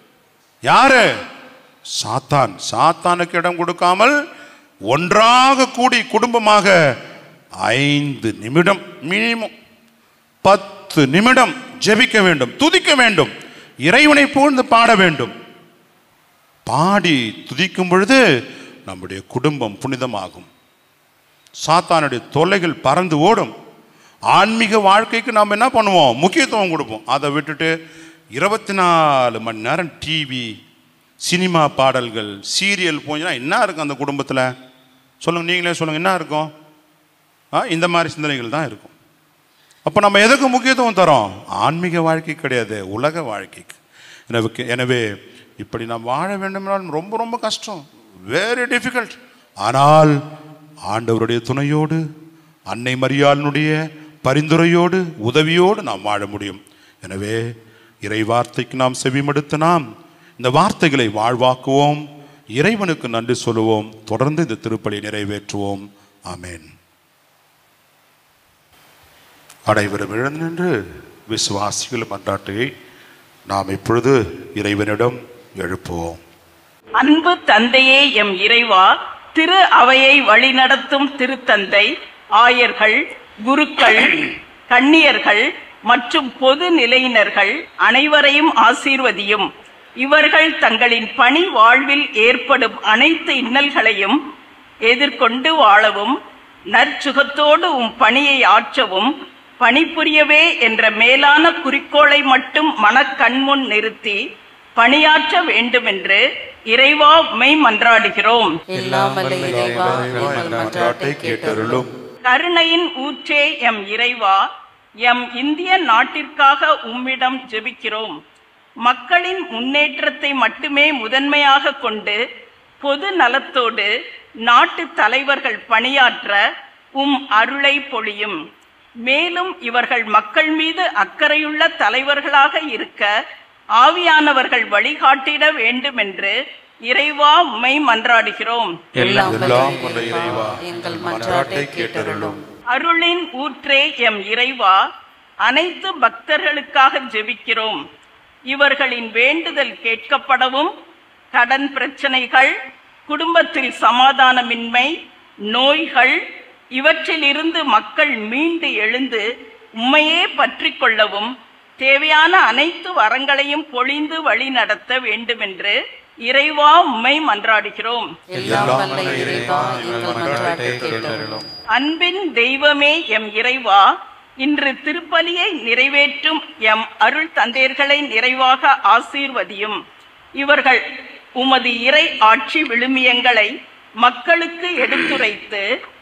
யாரு சாத்தான் சாத்தானுக்கு இடம் கொடுக்காமல் ஒன்றாக கூடி குடும்பமாக ஐந்து நிமிடம் மினிமம் பத்து நிமிடம் ஜெபிக்க வேண்டும் துதிக்க வேண்டும் இறைவனை புகழ்ந்து பாட வேண்டும் பாடி துதிக்கும் பொழுது நம்முடைய குடும்பம் புனிதமாகும் சாத்தானுடைய தொல்லைகள் பறந்து ஓடும் ஆன்மீக வாழ்க்கைக்கு நாம் என்ன பண்ணுவோம் முக்கியத்துவம் கொடுப்போம் அதை விட்டுட்டு இருபத்தி நாலு மணி நேரம் டிவி சினிமா பாடல்கள் சீரியல் போச்சுன்னா என்ன இருக்கும் அந்த குடும்பத்தில் சொல்லுங்க நீங்களே சொல்லுங்க என்ன இருக்கும் ஆ இந்த மாதிரி சிந்தனைகள் தான் இருக்கும் அப்போ நம்ம எதுக்கு முக்கியத்துவம் தரோம் ஆன்மீக வாழ்க்கை கிடையாது உலக வாழ்க்கைக்கு எனவே எனவே இப்படி நாம் வாழ வேண்டுமென்றால் ரொம்ப ரொம்ப கஷ்டம் வெரி டிஃபிகல்ட் ஆனால் ஆண்டவருடைய துணையோடு அன்னை மரியாளினுடைய பரிந்துரையோடு உதவியோடு நாம் வாழ முடியும் எனவே இறை வார்த்தைக்கு நாம் செவிமடுத்த நாம் இந்த வார்த்தைகளை வாழ்வாக்குவோம் இறைவனுக்கு நன்றி சொல்லுவோம் தொடர்ந்து இந்த திருப்பலி நிறைவேற்றுவோம் ஆமென் அனைவரும் எழுந்து நின்று விசுவாசிகள் மன்றாட்டையை நாம் இப்பொழுது இறைவனிடம் எழுப்புவோம் அன்பு தந்தையே எம் இறைவா திரு அவையை வழிநடத்தும் திருத்தந்தை ஆயர்கள் குருக்கள் கன்னியர்கள் மற்றும் பொது நிலையினர்கள் அனைவரையும் ஆசீர்வதியும் இவர்கள் தங்களின் பணி வாழ்வில் ஏற்படும் அனைத்து இன்னல்களையும் எதிர்கொண்டு வாழவும் நற்சுகத்தோடு உம் பணியை ஆற்றவும் பணிபுரியவே என்ற மேலான குறிக்கோளை மட்டும் மனக்கண்முன் நிறுத்தி பணியாற்ற வேண்டுமென்று இறைவா மெய் மன்றாடுகிறோம் எல்லாம் வல்ல இறைவா எங்கள் மன்றாட்டை கேட்டருளும் கருணையின் ஊற்றே எம் இறைவா எம் இந்திய நாட்டிற்காக உம்மிடம் ஜெபிக்கிறோம் மக்களின் முன்னேற்றத்தை மட்டுமே முதன்மையாக கொண்டு பொது நலத்தோடு நாட்டு தலைவர்கள் பணியாற்ற உம் அருளை பொழியும் மேலும் இவர்கள் மக்கள் மீது அக்கறையுள்ள தலைவர்களாக இருக்க ஆவியானவர்கள் வழிகாட்டிட வேண்டுமென்று இறைவா உம்மை மன்றாடுகிறோம் எல்லாம் எல்லாம் வல்ல வல்ல இறைவா இறைவா, எங்கள் மன்றாட்டை கேட்டருளும் அருளின் ஊற்றே எம் இறைவா அனைத்து பக்தர்களுக்காக ஜெபிக்கிறோம் இவர்களின் வேண்டுதல் கேட்கப்படவும் கடன் பிரச்சனைகள் குடும்பத்தில் சமாதானமின்மை நோய்கள் இவற்றிலிருந்து மக்கள் மீண்டு எழுந்து உம்மையே பற்றி கொள்ளவும் தேவையான அனைத்து வரங்களையும் பொழிந்து வழி நடத்த வேண்டுமென்று இறைவா உம்மை மன்றாடுகிறோம் எல்லாம் வல்ல இறைவா எங்கள் மன்றாட்டை கேட்டருளும் அன்பின் தெய்வமே எம் இறைவா இன்று திருப்பலியை நிறைவேற்றும் எம் அருள் தந்தையர்களை நிறைவாக ஆசீர்வதியும் இவர்கள் உமது இறை ஆட்சி விழுமியங்களை மக்களுக்கு எடுத்துரைத்து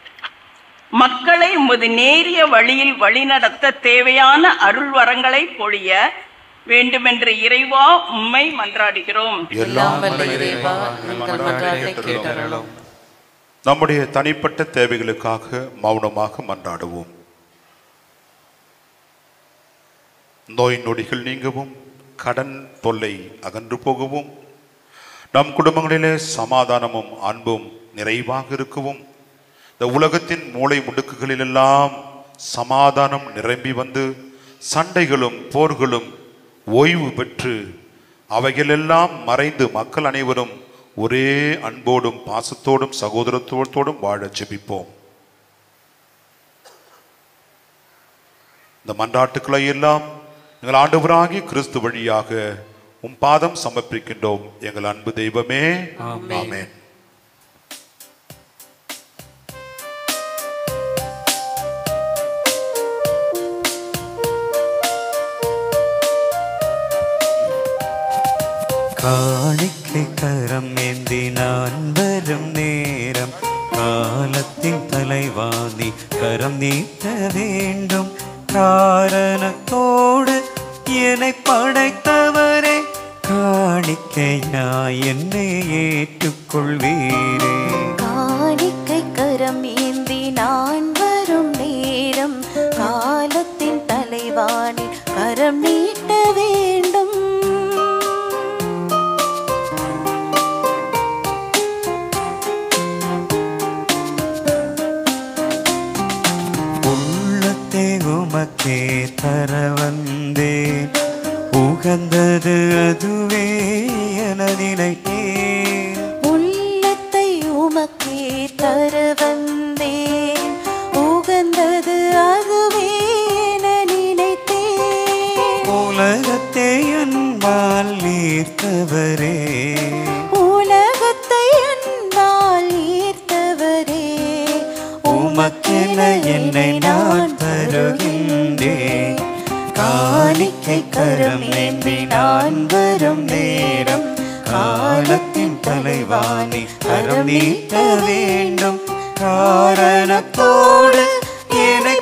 மக்களை உமது நேரிய வழியில் வழிநடத்த தேவையான அருள் வரங்களை பொழிய வேண்டுமென்று இறைவா உம்மை மன்றாடுகிறோம் எல்லாம் வல்ல இறைவா எங்கள் மன்றாட்டை கேட்டருளும் நம்முடைய தனிப்பட்ட தேவைகளுக்காக மௌனமாக மன்றாடுவோம் நோய் நொடிகள் நீங்கவும் கடன் தொல்லை அகன்று போகவும் நம் குடும்பங்களிலே சமாதானமும் அன்பும் நிறைவாக இருக்கவும் இந்த உலகத்தின் மூளை முடுக்குகளிலெல்லாம் சமாதானம் நிரம்பி வந்து சண்டைகளும் போர்களும் ஓய்வு பெற்று அவைகளெல்லாம் மறைந்து மக்கள் அனைவரும் ஒரே அன்போடும் பாசத்தோடும் சகோதரத்தோடும் வாழ ஜெபிப்போம் இந்த மன்றாட்டுக்களை எல்லாம் எங்கள் ஆண்டவராகிய கிறிஸ்து வழியாக உம் பாதம் சமர்ப்பிக்கின்றோம் எங்கள் அன்பு தெய்வமே ஆமென் காணிக்கை கரம் ஏந்தி நான் வரும் நேரம் காலத்தின் தலைவாதி கரம் நீட்ட வேண்டும் காரணத்தோடு என்னை படைத்தவரே காணிக்கையாய் என்னை ஏற்றுக்கொள்வீரே காணிக்கை கரம் ஏந்தி நான் வரும் நேரம் காலத்தின் தலைவாணி கரம் நீட்ட வேண்டும் உள்ளத்தை உமக்கே தர வந்தேன் உகந்தது அதுவே என நினைத்தேன் உள்ளத்தை உமக்கே தர வந்தேன் உகந்தது அதுவே என நினைத்தேன் உலகத்தை அன்பால் ஈர்த்தவரே உலகத்தை அன்பால் ஈர்த்தவரே உமக்கென என்னை நான் தருகின்றேன் காணிக்கை கரம் ஏந்தி நான் வரும் நேரம் காலத்தின் தலைவாணி கரம் நீட்ட வேண்டும் காரணத்தோடு என்னை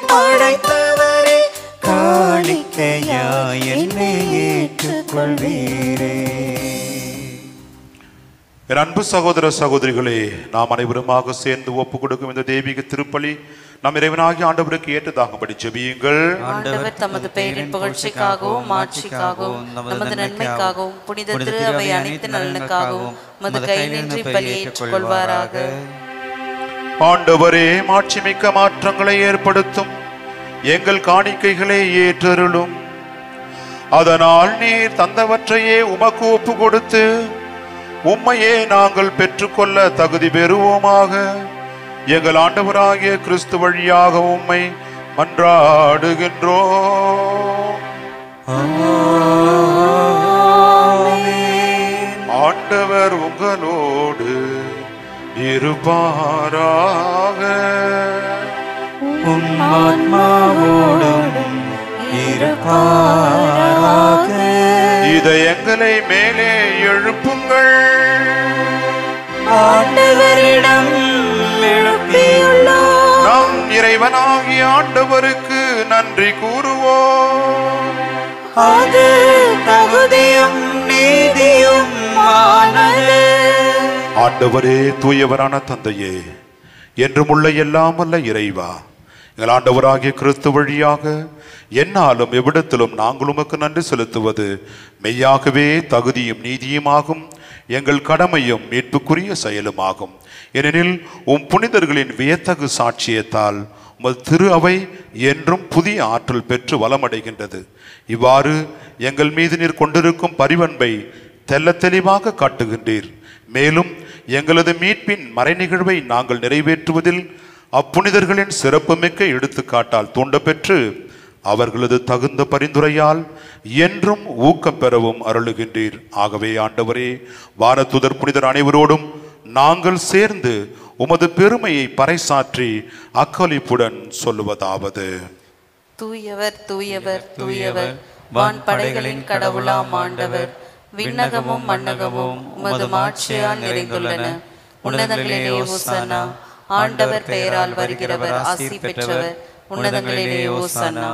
படைத்தவரே காணிக்கையா என்னை ஏற்றுக்கொள்வீரே என் அன்பு சகோதர சகோதரிகளே நாம் அனைவருமாக சேர்ந்து ஒப்பு கொடுக்கும் இந்த தெய்வீக திருப்பலி நம் இறைவனாகி ஆண்டவருக்கு ஏற்றதாகும்படி ஜெபியுங்கள் ஆண்டவர் தமது பெயரின் புகழ்ச்சிக்காகவும் மாட்சிக்காகவும் நமது நன்மைக்காகவும் புனித திரு அவை அனைத்து நலனுக்காகவும் மது கை நின்று பலியேற்றுக் கொள்வாராக ஆண்டவரே மாட்சிமிக்க மாற்றங்களை ஏற்படுத்தும் எங்கள் காணிக்கைகளை ஏற்றருளும் அதனால் நீர் தந்தவற்றையே உமக்கு ஒப்பு கொடுத்து உம்மையே நாங்கள் பெற்றுக்கொள்ள தகுதி பெறுவோமாக எங்கள் ஆண்டவராகிய கிறிஸ்து வழியாக உம்மை மன்றாடுகின்றோம் ஆண்டவர் உங்களோடு இருப்பாராக உம் ஆத்மாவோடும் இருப்பாராக இதயங்களை மேலே எழுப்புங்கள் ஆண்டவரிடம் எழுப்பியுள்ளோம் நம் இறைவனாகிய ஆண்டவருக்கு நன்றி கூறுவோம் அது தகுதியும் நீதியும் ஆனது ஆண்டவரே தூயவரான தந்தையே என்றும் உள்ள எல்லாம் வல்ல இறைவா எங்கள் ஆண்டவராகிய கிறிஸ்து வழியாக என்னாலும் எவ்விடத்திலும் நாங்கள் உமக்கு நன்றி செலுத்துவது மெய்யாகவே தகுதியும் நீதியுமாகும் எங்கள் கடமையும் மீட்புக்குரிய செயலுமாகும் ஏனெனில் உம் புனிதர்களின் வியத்தகு சாட்சியத்தால் உமது திரு அவை என்றும் புதிய ஆற்றல் பெற்று வளமடைகின்றது இவ்வாறு எங்கள் மீது நீர் கொண்டிருக்கும் பரிவன்பை தெள்ளத் தெளிவாக காட்டுகின்றீர் மேலும் எங்களது மீட்பின் மறைநிகழ்வை நாங்கள் நிறைவேற்றுவதில் அப்புனிதர்களின் சிறப்புமிக்க எடுத்துக்காட்டால் தூண்டப்பெற்று அவர்களது தகுந்த பரிந்துரையால் என்றும் ஊக்கம் பெறவும் அருளுகின்றீர் ஆகவே ஆண்டவரே வானத்துதர் புனிதர் அனைவரோடும் நாங்கள் சேர்ந்து உமது பெருமையை பறைசாற்றி அக்களிப்புடன் சொல்லுவதாவது தூயவர் தூயவர் தூயவர் வான் படைகளின் கடவுளாம் ஆண்டவர் விண்ணகமும் மண்ணகமும் உமது மாட்சியால் நிறைந்துள்ளன உன்னதங்களிலே ஓசன்னா ஆண்டவர் பெயரால் வருகிறவர் ஆசி பெற்றவர் உன்னதங்களிலே ஓசன்னா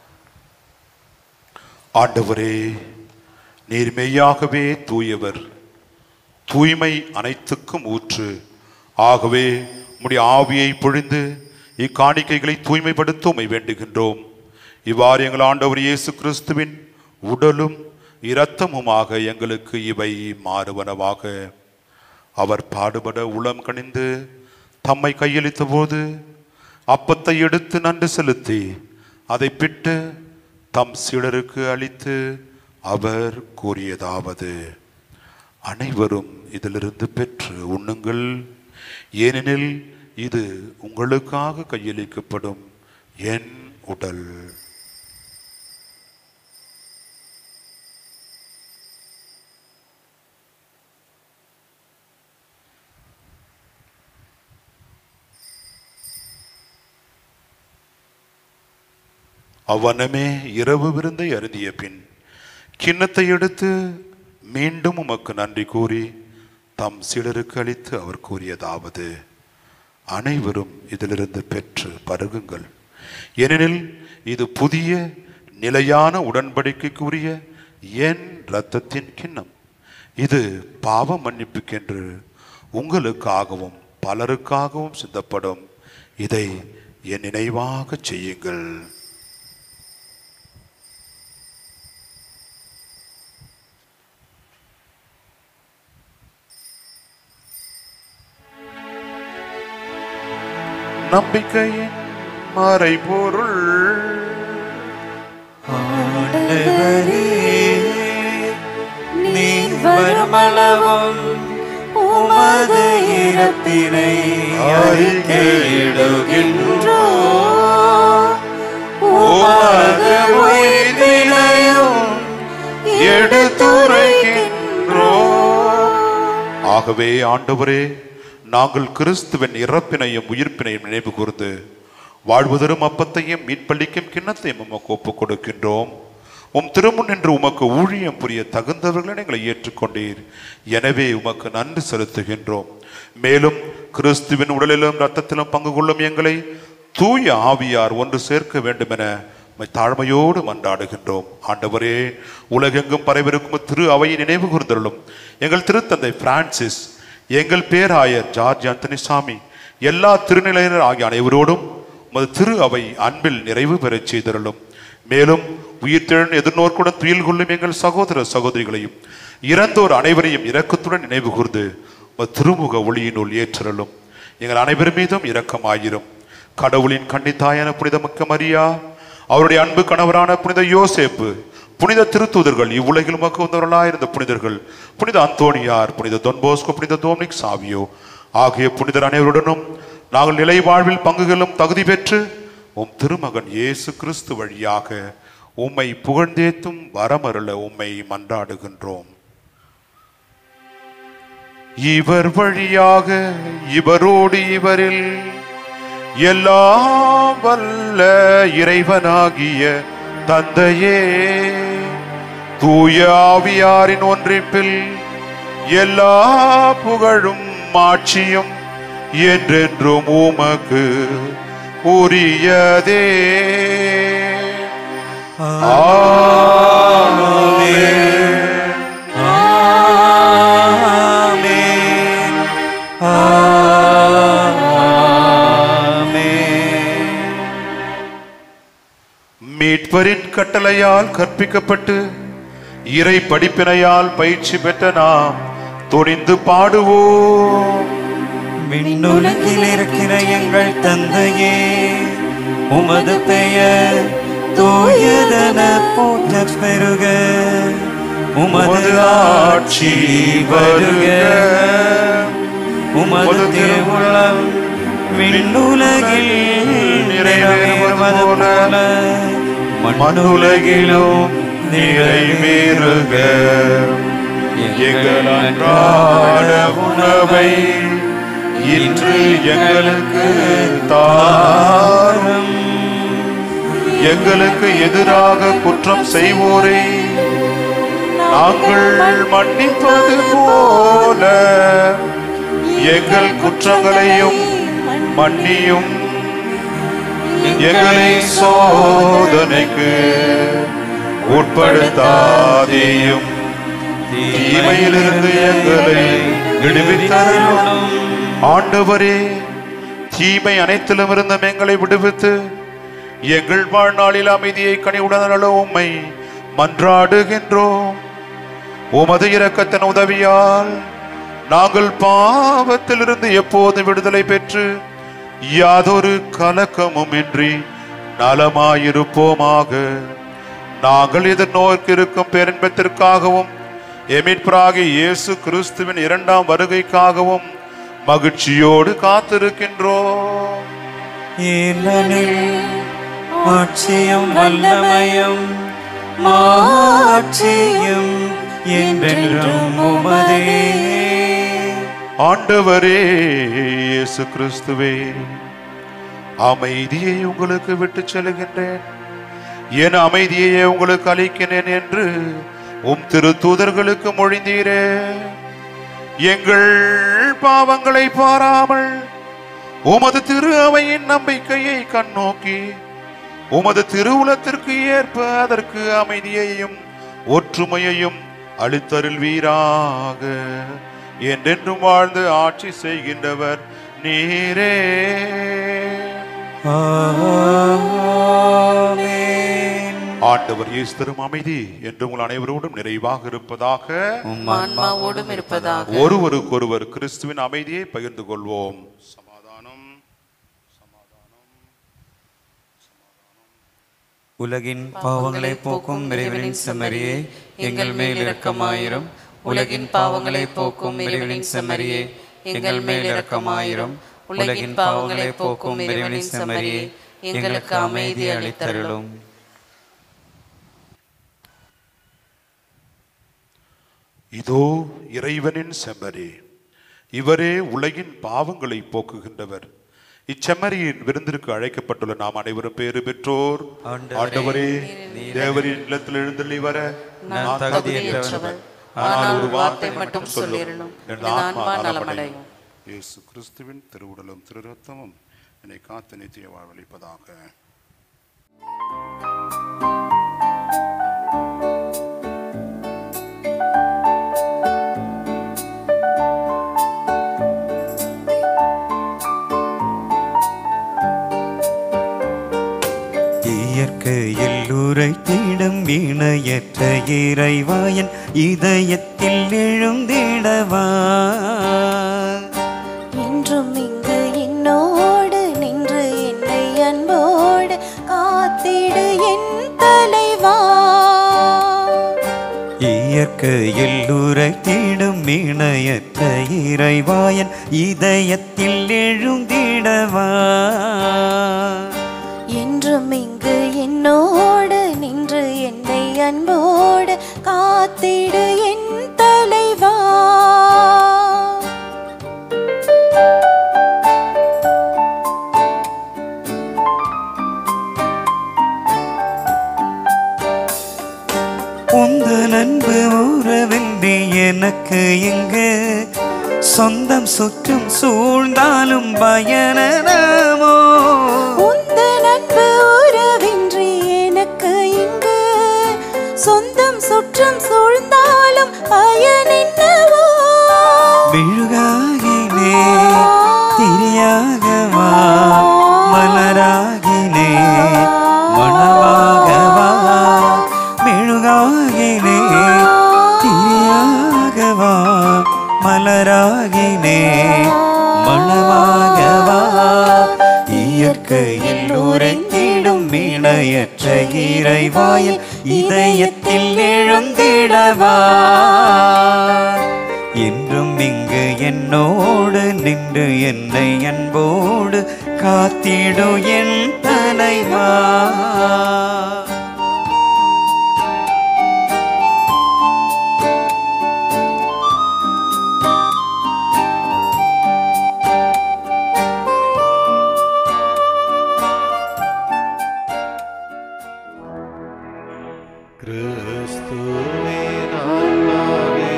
ஆண்டவரே நீர் மெய்யாகவே தூயவர் தூய்மை அனைத்துக்கும் ஊற்று ஆகவே உம்முடைய ஆவியை பொழிந்து இக்காணிக்கைகளை தூய்மைப்படுத்த உம்மை வேண்டுகின்றோம் இவ்வாறு எங்கள் ஆண்டவர் இயேசு கிறிஸ்துவின் உடலும் இரத்தமுமாக எங்களுக்கு இவை மாறுவனவாக அவர் பாடுபட உளம் கனிந்து தம்மை கையளித்த போது அப்பத்தை எடுத்து நன்றி செலுத்தி அதை பிட்டு தம் சீடருக்கு அளித்து அவர் கூறியதாவது அனைவரும் இதிலிருந்து பெற்று உண்ணுங்கள் ஏனெனில் இது உங்களுக்காக கையளிக்கப்படும் என் உடல் அவனமே இரவு விருந்தை அருந்திய பின் கிண்ணத்தை எடுத்து மீண்டும் உமக்கு நன்றி கூறி தம் சீடருக்கு அளித்து அவர் கூறியதாவது அனைவரும் இதிலிருந்து பெற்று பருகுங்கள் ஏனெனில் இது புதிய நிலையான உடன்படிக்கைக்குரிய என் இரத்தத்தின் கிண்ணம் இது பாவ மன்னிப்புக்கென்று உங்களுக்காகவும் பலருக்காகவும் சிந்தப்படும் இதை என் நினைவாக செய்யுங்கள் நம்பிக்கையின் மறைபொருள் ஆண்டவரே நீர் வருமளவும் உமது இறப்பினை அறிக்கையிடுகின்றோ உமது உயிர்ப்பினையும் எடுத்துரைக்கின்றோம் ஆகவே ஆண்டவரே நாங்கள் கிறிஸ்துவின் இறப்பினையும் உயிர்ப்பினையும் நினைவு கூர்ந்து வாழ்வதரும் அப்பத்தையும் மீட்பளிக்கும் கிண்ணத்தையும் உமக்கு ஒப்புக் கொடுக்கின்றோம் உம் திருமுன் என்று உமக்கு ஊழியம் புரிய தகுந்தவர்களை எங்களை ஏற்றுக்கொண்டீர் எனவே உமக்கு நன்றி செலுத்துகின்றோம் மேலும் கிறிஸ்துவின் உடலிலும் இரத்தத்திலும் பங்கு கொள்ளும் எங்களை தூய ஆவியார் ஒன்று சேர்க்க வேண்டும் என உம்மை தாழ்மையோடு மன்றாடுகின்றோம் ஆண்டவரே உலகெங்கும் பரவிருக்கும் திரு அவையை நினைவு கூர்ந்தருளும் எங்கள் திருத்தந்தை பிரான்சிஸ் எங்கள் பேராயர் ஜார்ஜ் அந்தனிசாமி எல்லா திருநிலையினர் ஆகிய அனைவரோடும் உமது திரு அவை அன்பில் நிறைவு பெறச் செய்திருளும் மேலும் உயிர்த்தெழும் எதிர்நோக்குடன் துயில் கொள்ளும் எங்கள் சகோதர சகோதரிகளையும் இறந்தோர் அனைவரையும் இரக்கத்துடன் நினைவு கூர்ந்து உமது திருமுக ஒளியினுள் ஏற்றருளும் எங்கள் அனைவர் மீதும் இரக்கமாயிரும் கடவுளின் கன்னித்தாயான புனித மக்க மரியா அவருடைய அன்பு கணவரான புனித யோசேப்பு புனித திருத்தூதர்கள் இவ்வுலகில் மக்கு வந்தவர்களாயிருந்த புனிதர்கள் புனித அந்தோணியார் புனித தொன்போஸ்கோ புனித தோம்னிக் சாவியோ ஆகிய புனிதர் அனைவருடனும் நாங்கள் நிலை வாழ்வில் பங்குகளும் தகுதி பெற்று உம் திருமகன் இயேசு கிறிஸ்து வழியாக உம்மை புகழ்ந்தேத்தும் வரமருள உம்மை மன்றாடுகின்றோம் இவர் வழியாக இவரோடு இவரில் எல்லாம் வல்ல இறைவனாகிய தந்தையே தூய ஆவியாரின் ஒன்றிப்பில் எல்லா புகழும் மாட்சியும் என்றென்றும் உமக்கு உரியதே ஆமென். ஆமென். மீட்பரின் கட்டளையால் கற்பிக்கப்பட்டு இறை படிப்பினையால் பயிற்சி பெற்ற நாம் துணிந்து பாடுவோம் விண்ணுலகில் இருக்கிற எங்கள் தந்தையே உமது பெயர் தூயதன போற்ற பெருக உமது ஆட்சி வருக உமது திருவுளம் விண்ணுலகில் நிறைவேறுவது போல மண்ணுலகிலும் நிறைவேறுக எங்கள் அன்றாட உணவை இன்று எங்களுக்கு தாரும் எங்களுக்கு எதிராக குற்றம் செய்வோரை நாங்கள் மன்னிப்பது போல எங்கள் குற்றங்களையும் மன்னியும் எங்களை சோதனைக்கு உட்படுத்தாதேயும் தீமையிலிருந்து எங்களை விடுவித்தருளும் ஆண்டவரே தீமை அனைத்திலும் இருந்தும் எங்களை விடுவித்து எங்கள் வாழ்நாளில் அமைதியை கனிவுடன் உம்மை மன்றாடுகின்றோம் உமது இரக்கத்தின் உதவியால் நாங்கள் பாவத்திலிருந்து எப்போது விடுதலை பெற்று யாதொரு கலக்கமும் இன்றி நலமாயிருப்போமாக நாங்கள் எதிர்நோக்கிருக்கும் பேரின்பத்திற்காகவும் எமிட்பராகி இயேசு கிறிஸ்துவின் இரண்டாம் வருகைக்காகவும் மகிழ்ச்சியோடு காத்திருக்கின்றோம் ஏனெனில் ஆட்சியும் வல்லமையும் மாட்சியும் என்றென்றும் உமதே ஆண்டவரே இயேசு கிறிஸ்துவே அமைதியை உங்களுக்கு விட்டு செல்கின்றேன் என் அமைதியை உங்களுக்கு அளிக்கிறேன் என்று உம் திருத்தூதர்களுக்கு மொழிந்தீரே எங்கள் பாவங்களை பாராமல் உமது திரு அவையின் நம்பிக்கையை கண்ணோக்கி உமது திருவுலத்திற்கு ஏற்ப அதற்கு அமைதியையும் ஒற்றுமையையும் அளித்தருள்வீராக என்றென்றும் வாழ்ந்து ஆட்சி செய்கின்றவர் நீரே ஆமென். ஆண்டவர் இயேசு தரும் அமைதி என்று உங்கள் அனைவரோடும் நிறைவாக இருப்பதாக உம் ஆன்மாவோடும் இருப்பதாக ஒருவருக்கொருவர் கிறிஸ்துவின் அமைதியை பகிர்ந்து கொள்வோம் சமாதானம் உலகின் பாவங்களை போக்கும் இறைவனின் செம்மறியே எங்கள் மேல் இரக்கமாயிரும் உலகின் பாவங்களை போக்கும் இறைவனின் செம்மறியே எங்கள் மேல் இரக்கமாயிரும் உலகின் பாவங்களை போக்கும் இறைவனின் செம்மறியே எங்களுக்கு அமைதி அளித்தருளும் இதோ இறைவனின் செம்மறி இவரே உலகின் பாவங்களை போக்குகின்றவர் இச்செம்மறியின் விருந்திற்கு அழைக்கப்பட்டுள்ள நாம் அனைவரும் பேறு பெற்றோர் ஆண்டவரே, ஆண்டவரே தேவரின் இல்லத்தில் எழுந்தள்ளி வர நான் நான் தகுதியற்றவர் ஆனால் ஒரு வார்த்தை மட்டும் சொல்லிடணும் என் ஆன்மா நலமடையும் இயேசு கிறிஸ்துவின் திருவுடலும் திருரத்தமும் என்னை காத்து நித்திய வாழ்வளிப்பதாக உரைத்திடும் இணையற்ற இறைவாயன் இதயத்தில் எழுந்திடவா என்றும் இங்கு என்னோடு நின்று என்னை அன்போடு காத்திடு என் தலைவா இயற்கையில் உரைத்திடும் இணையற்ற இறைவாயன் இதயத்தில் எழுந்திடவா என்றும் இங்கு என்னோடு நின்று என்னை அன்போடு காத்திடு என் தலைவா உந்த நண்பு உறவின்றி எனக்கு இங்கு சொந்தம் சுற்றும் சூழ்ந்தாலும் பயனமோ உந்த நட்பு உறவின்றி எனக்கு இங்கு சொந்தம் சுற்றம் சூழ்ந்தாலும் பயன் என்னவோ மெழுகாகினே திரியாகவா மலராகினே மணவாகவா மெழுகாகினே திரியாகவா மலராகினே மணவாகவா இயற்கையில் உரைத்திடும் இணையற்ற இறைவாயில் இதயத்தில் எழுந்திடவா என்றும் இங்கு என்னோடு நின்று என்னை அன்போடு காத்திடு என் தலைவா கிறிஸ்துவே ஆன்மாவே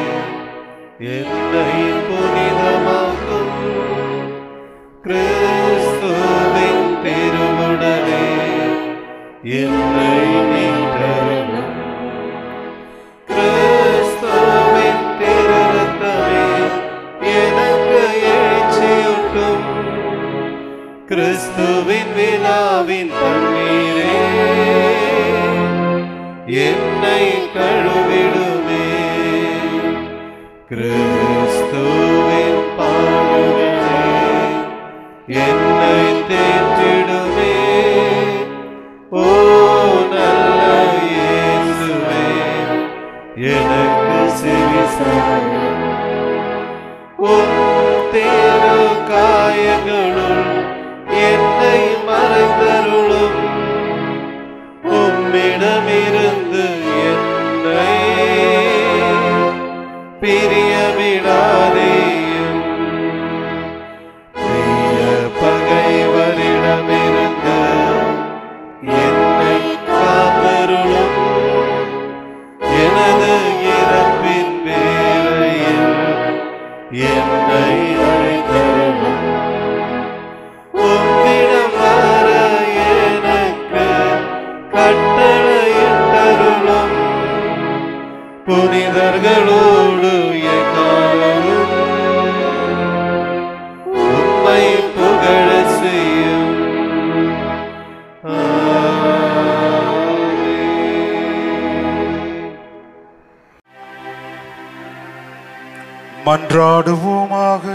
என்னை புனிதமாக்கும் கிறிஸ்துவின் திருவுடலே என்னை மீட்டருளும் கிறிஸ்துவின் திருரத்தமே எனக்கு எழுச்சியூட்டும் கிறிஸ்துவின் விழாவின் தண்ணீரே என்னை கழுவிடுமே கிறிஸ்துவின் பாடுகளே என்னை தேற்றிடுமே ஓ நல்ல இயேசுவே எனக்கு செவிசாயும் உன் தேரு காயங்களுள் என்னை மறைந்தருளும் உம்மிடமிருந்து என்னை பிரிய விடாதேயும் பிரிய பகைவரிடமிருந்து என்னை காத்தருளும் எனது இறப்பின் வேளையில் என்னை அழைத்தருளும் உம்மிடம் வர எனக்கு கட்டளையிட்டருளும் புனிதர்களோடு எக்காலமும் உம்மை புகழ செய்யும் ஆமென். மன்றாடுவோமாக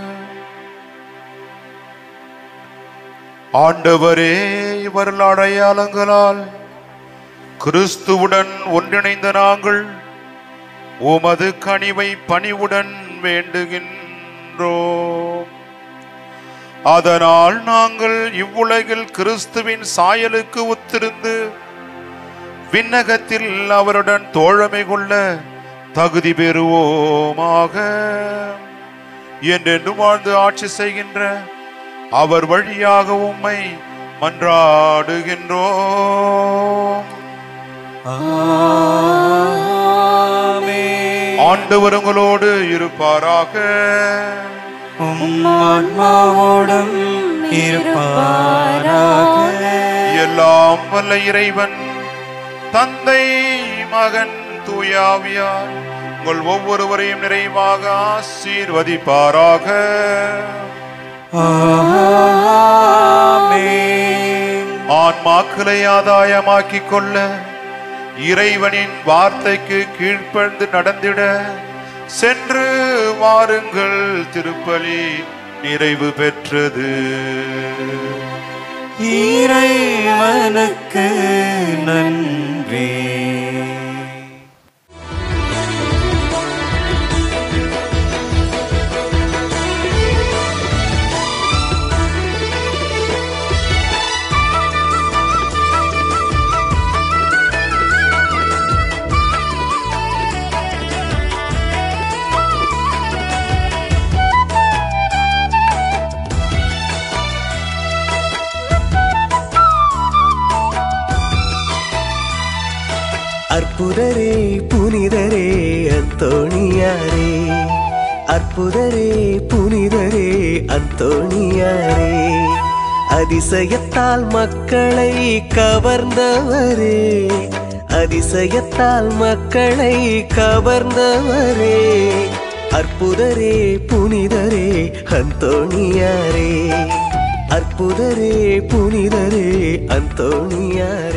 ஆண்டவரே இவர்கள் அடையாளங்களால் கிறிஸ்துவுடன் ஒன்றிணைந்த நாங்கள் உமது கனிவை பணிவுடன் வேண்டுகின்றோம் அதனால் நாங்கள் இவ்வுலகில் கிறிஸ்துவின் சாயலுக்கு ஒத்திருந்து விண்ணகத்தில் அவருடன் தோழமை கொள்ள தகுதி பெறுவோமாக என்றென்றும் வாழ்ந்து ஆட்சி செய்கின்ற அவர் வழியாக உம்மை மன்றாடுகின்றோம் ஆண்டவர் உங்களோடு இருப்பாராக உம் ஆன்மாவோடும் இருப்பாராக எல்லாம் வல்ல இறைவன் தந்தை மகன் தூயாவியார் உங்கள் ஒவ்வொருவரையும் நிறைவாக ஆசீர்வதிப்பாராக ஆமென் ஆன்ம ஆத்துமாக்களை ஆதாயமாக்கிக் கொள்ள இறைவனின் வார்த்தைக்கு கீழ்ப்பழ்ந்து நடந்திட சென்று வாருங்கள் திருப்பலி நிறைவு பெற்றது இறைவனுக்கு நன்றி அற்புதரே புனிதரே அந்தோணியாரே அற்புதரே புனிதரே அந்தோணியாரே அதிசயத்தால் மக்களை கவர்ந்தவரே அதிசயத்தால் மக்களை கவர்ந்தவரே அற்புதரே புனிதரே அந்தோணியாரே அற்புதரே புனிதரே அந்தோணியாரே